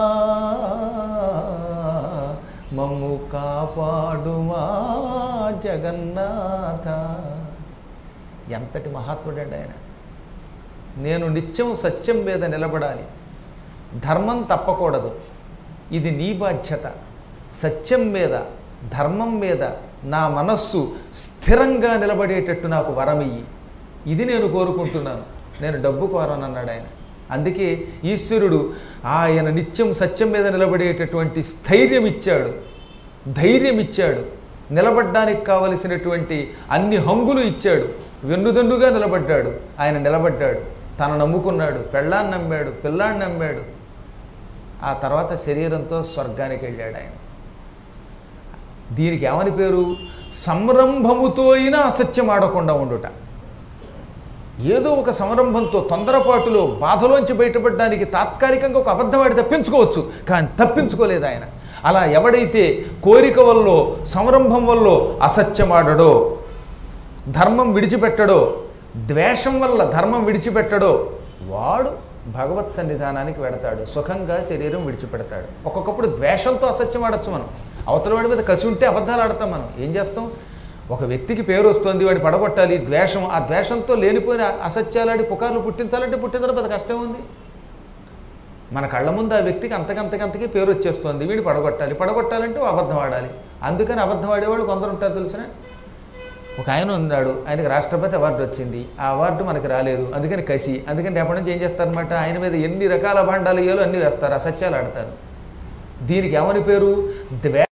మమ్ము కాపాడుమా జగన్నాథ ఎంతటి మహాత్ముడండి ఆయన నేను నిత్యం సత్యం మీద నిలబడాలి ధర్మం తప్పకూడదు ఇది నీ బాధ్యత సత్యం మీద ధర్మం మీద నా మనస్సు స్థిరంగా నిలబడేటట్టు నాకు వరమియ్యి ఇది నేను కోరుకుంటున్నాను నేను డబ్బు కోరనన్నాడు ఆయన అందుకే ఈశ్వరుడు ఆయన నిత్యం సత్యం మీద నిలబడేటటువంటి స్థైర్యం ఇచ్చాడు ధైర్యం ఇచ్చాడు నిలబడ్డానికి కావలసినటువంటి అన్ని హంగులు ఇచ్చాడు వెన్నుదన్నుగా నిలబడ్డాడు ఆయన నిలబడ్డాడు తను నమ్ముకున్నాడు పెళ్ళాన్ని నమ్మాడు పిల్లాన్ని నమ్మాడు ఆ తర్వాత శరీరంతో స్వర్గానికి వెళ్ళాడు ఆయన దీనికి ఏమని పేరు సంరంభముతో అయినా అసత్యం ఆడకుండా ఉండుట ఏదో ఒక సంరంభంతో తొందరపాటులో బాధలోంచి బయటపడడానికి తాత్కాలికంగా ఒక అబద్ధం ఆడి తప్పించుకోవచ్చు కానీ తప్పించుకోలేదు ఆయన అలా ఎవడైతే కోరిక వల్ల సంరంభం వల్ల అసత్యమాడడో ధర్మం విడిచిపెట్టడో ద్వేషం వల్ల ధర్మం విడిచిపెట్టడో వాడు భగవత్ సన్నిధానానికి వెడతాడు సుఖంగా శరీరం విడిచిపెడతాడు ఒక్కొక్కప్పుడు ద్వేషంతో అసత్యం ఆడచ్చు మనం అవతల వాడి మీద కసి ఉంటే అబద్ధాలు ఆడతాం మనం ఏం చేస్తాం ఒక వ్యక్తికి పేరు వస్తుంది వాడి పడగొట్టాలి ద్వేషం ఆ ద్వేషంతో లేనిపోయిన అసత్యాలాడి పుకార్లు పుట్టించాలంటే పుట్టించడం పెద్ద కష్టం ఉంది మన కళ్ళ ముందు ఆ వ్యక్తికి అంతకంతకంతకి పేరు వచ్చేస్తుంది వీడు పడగొట్టాలి పడగొట్టాలంటే ఓ అబద్ధం ఆడాలి అందుకని అబద్ధం ఆడేవాళ్ళు కొందరు ఉంటారు తెలిసిన ఒక ఆయన ఉన్నాడు ఆయనకి రాష్ట్రపతి అవార్డు వచ్చింది ఆ అవార్డు మనకి రాలేదు అందుకని కసి అందుకని రేపటి నుంచి ఏం చేస్తారనమాట ఆయన మీద ఎన్ని రకాల భాండాలు ఇయ్యాలో అన్నీ వేస్తారు అసత్యాలు ఆడతారు దీనికి ఏమని పేరు ద్వే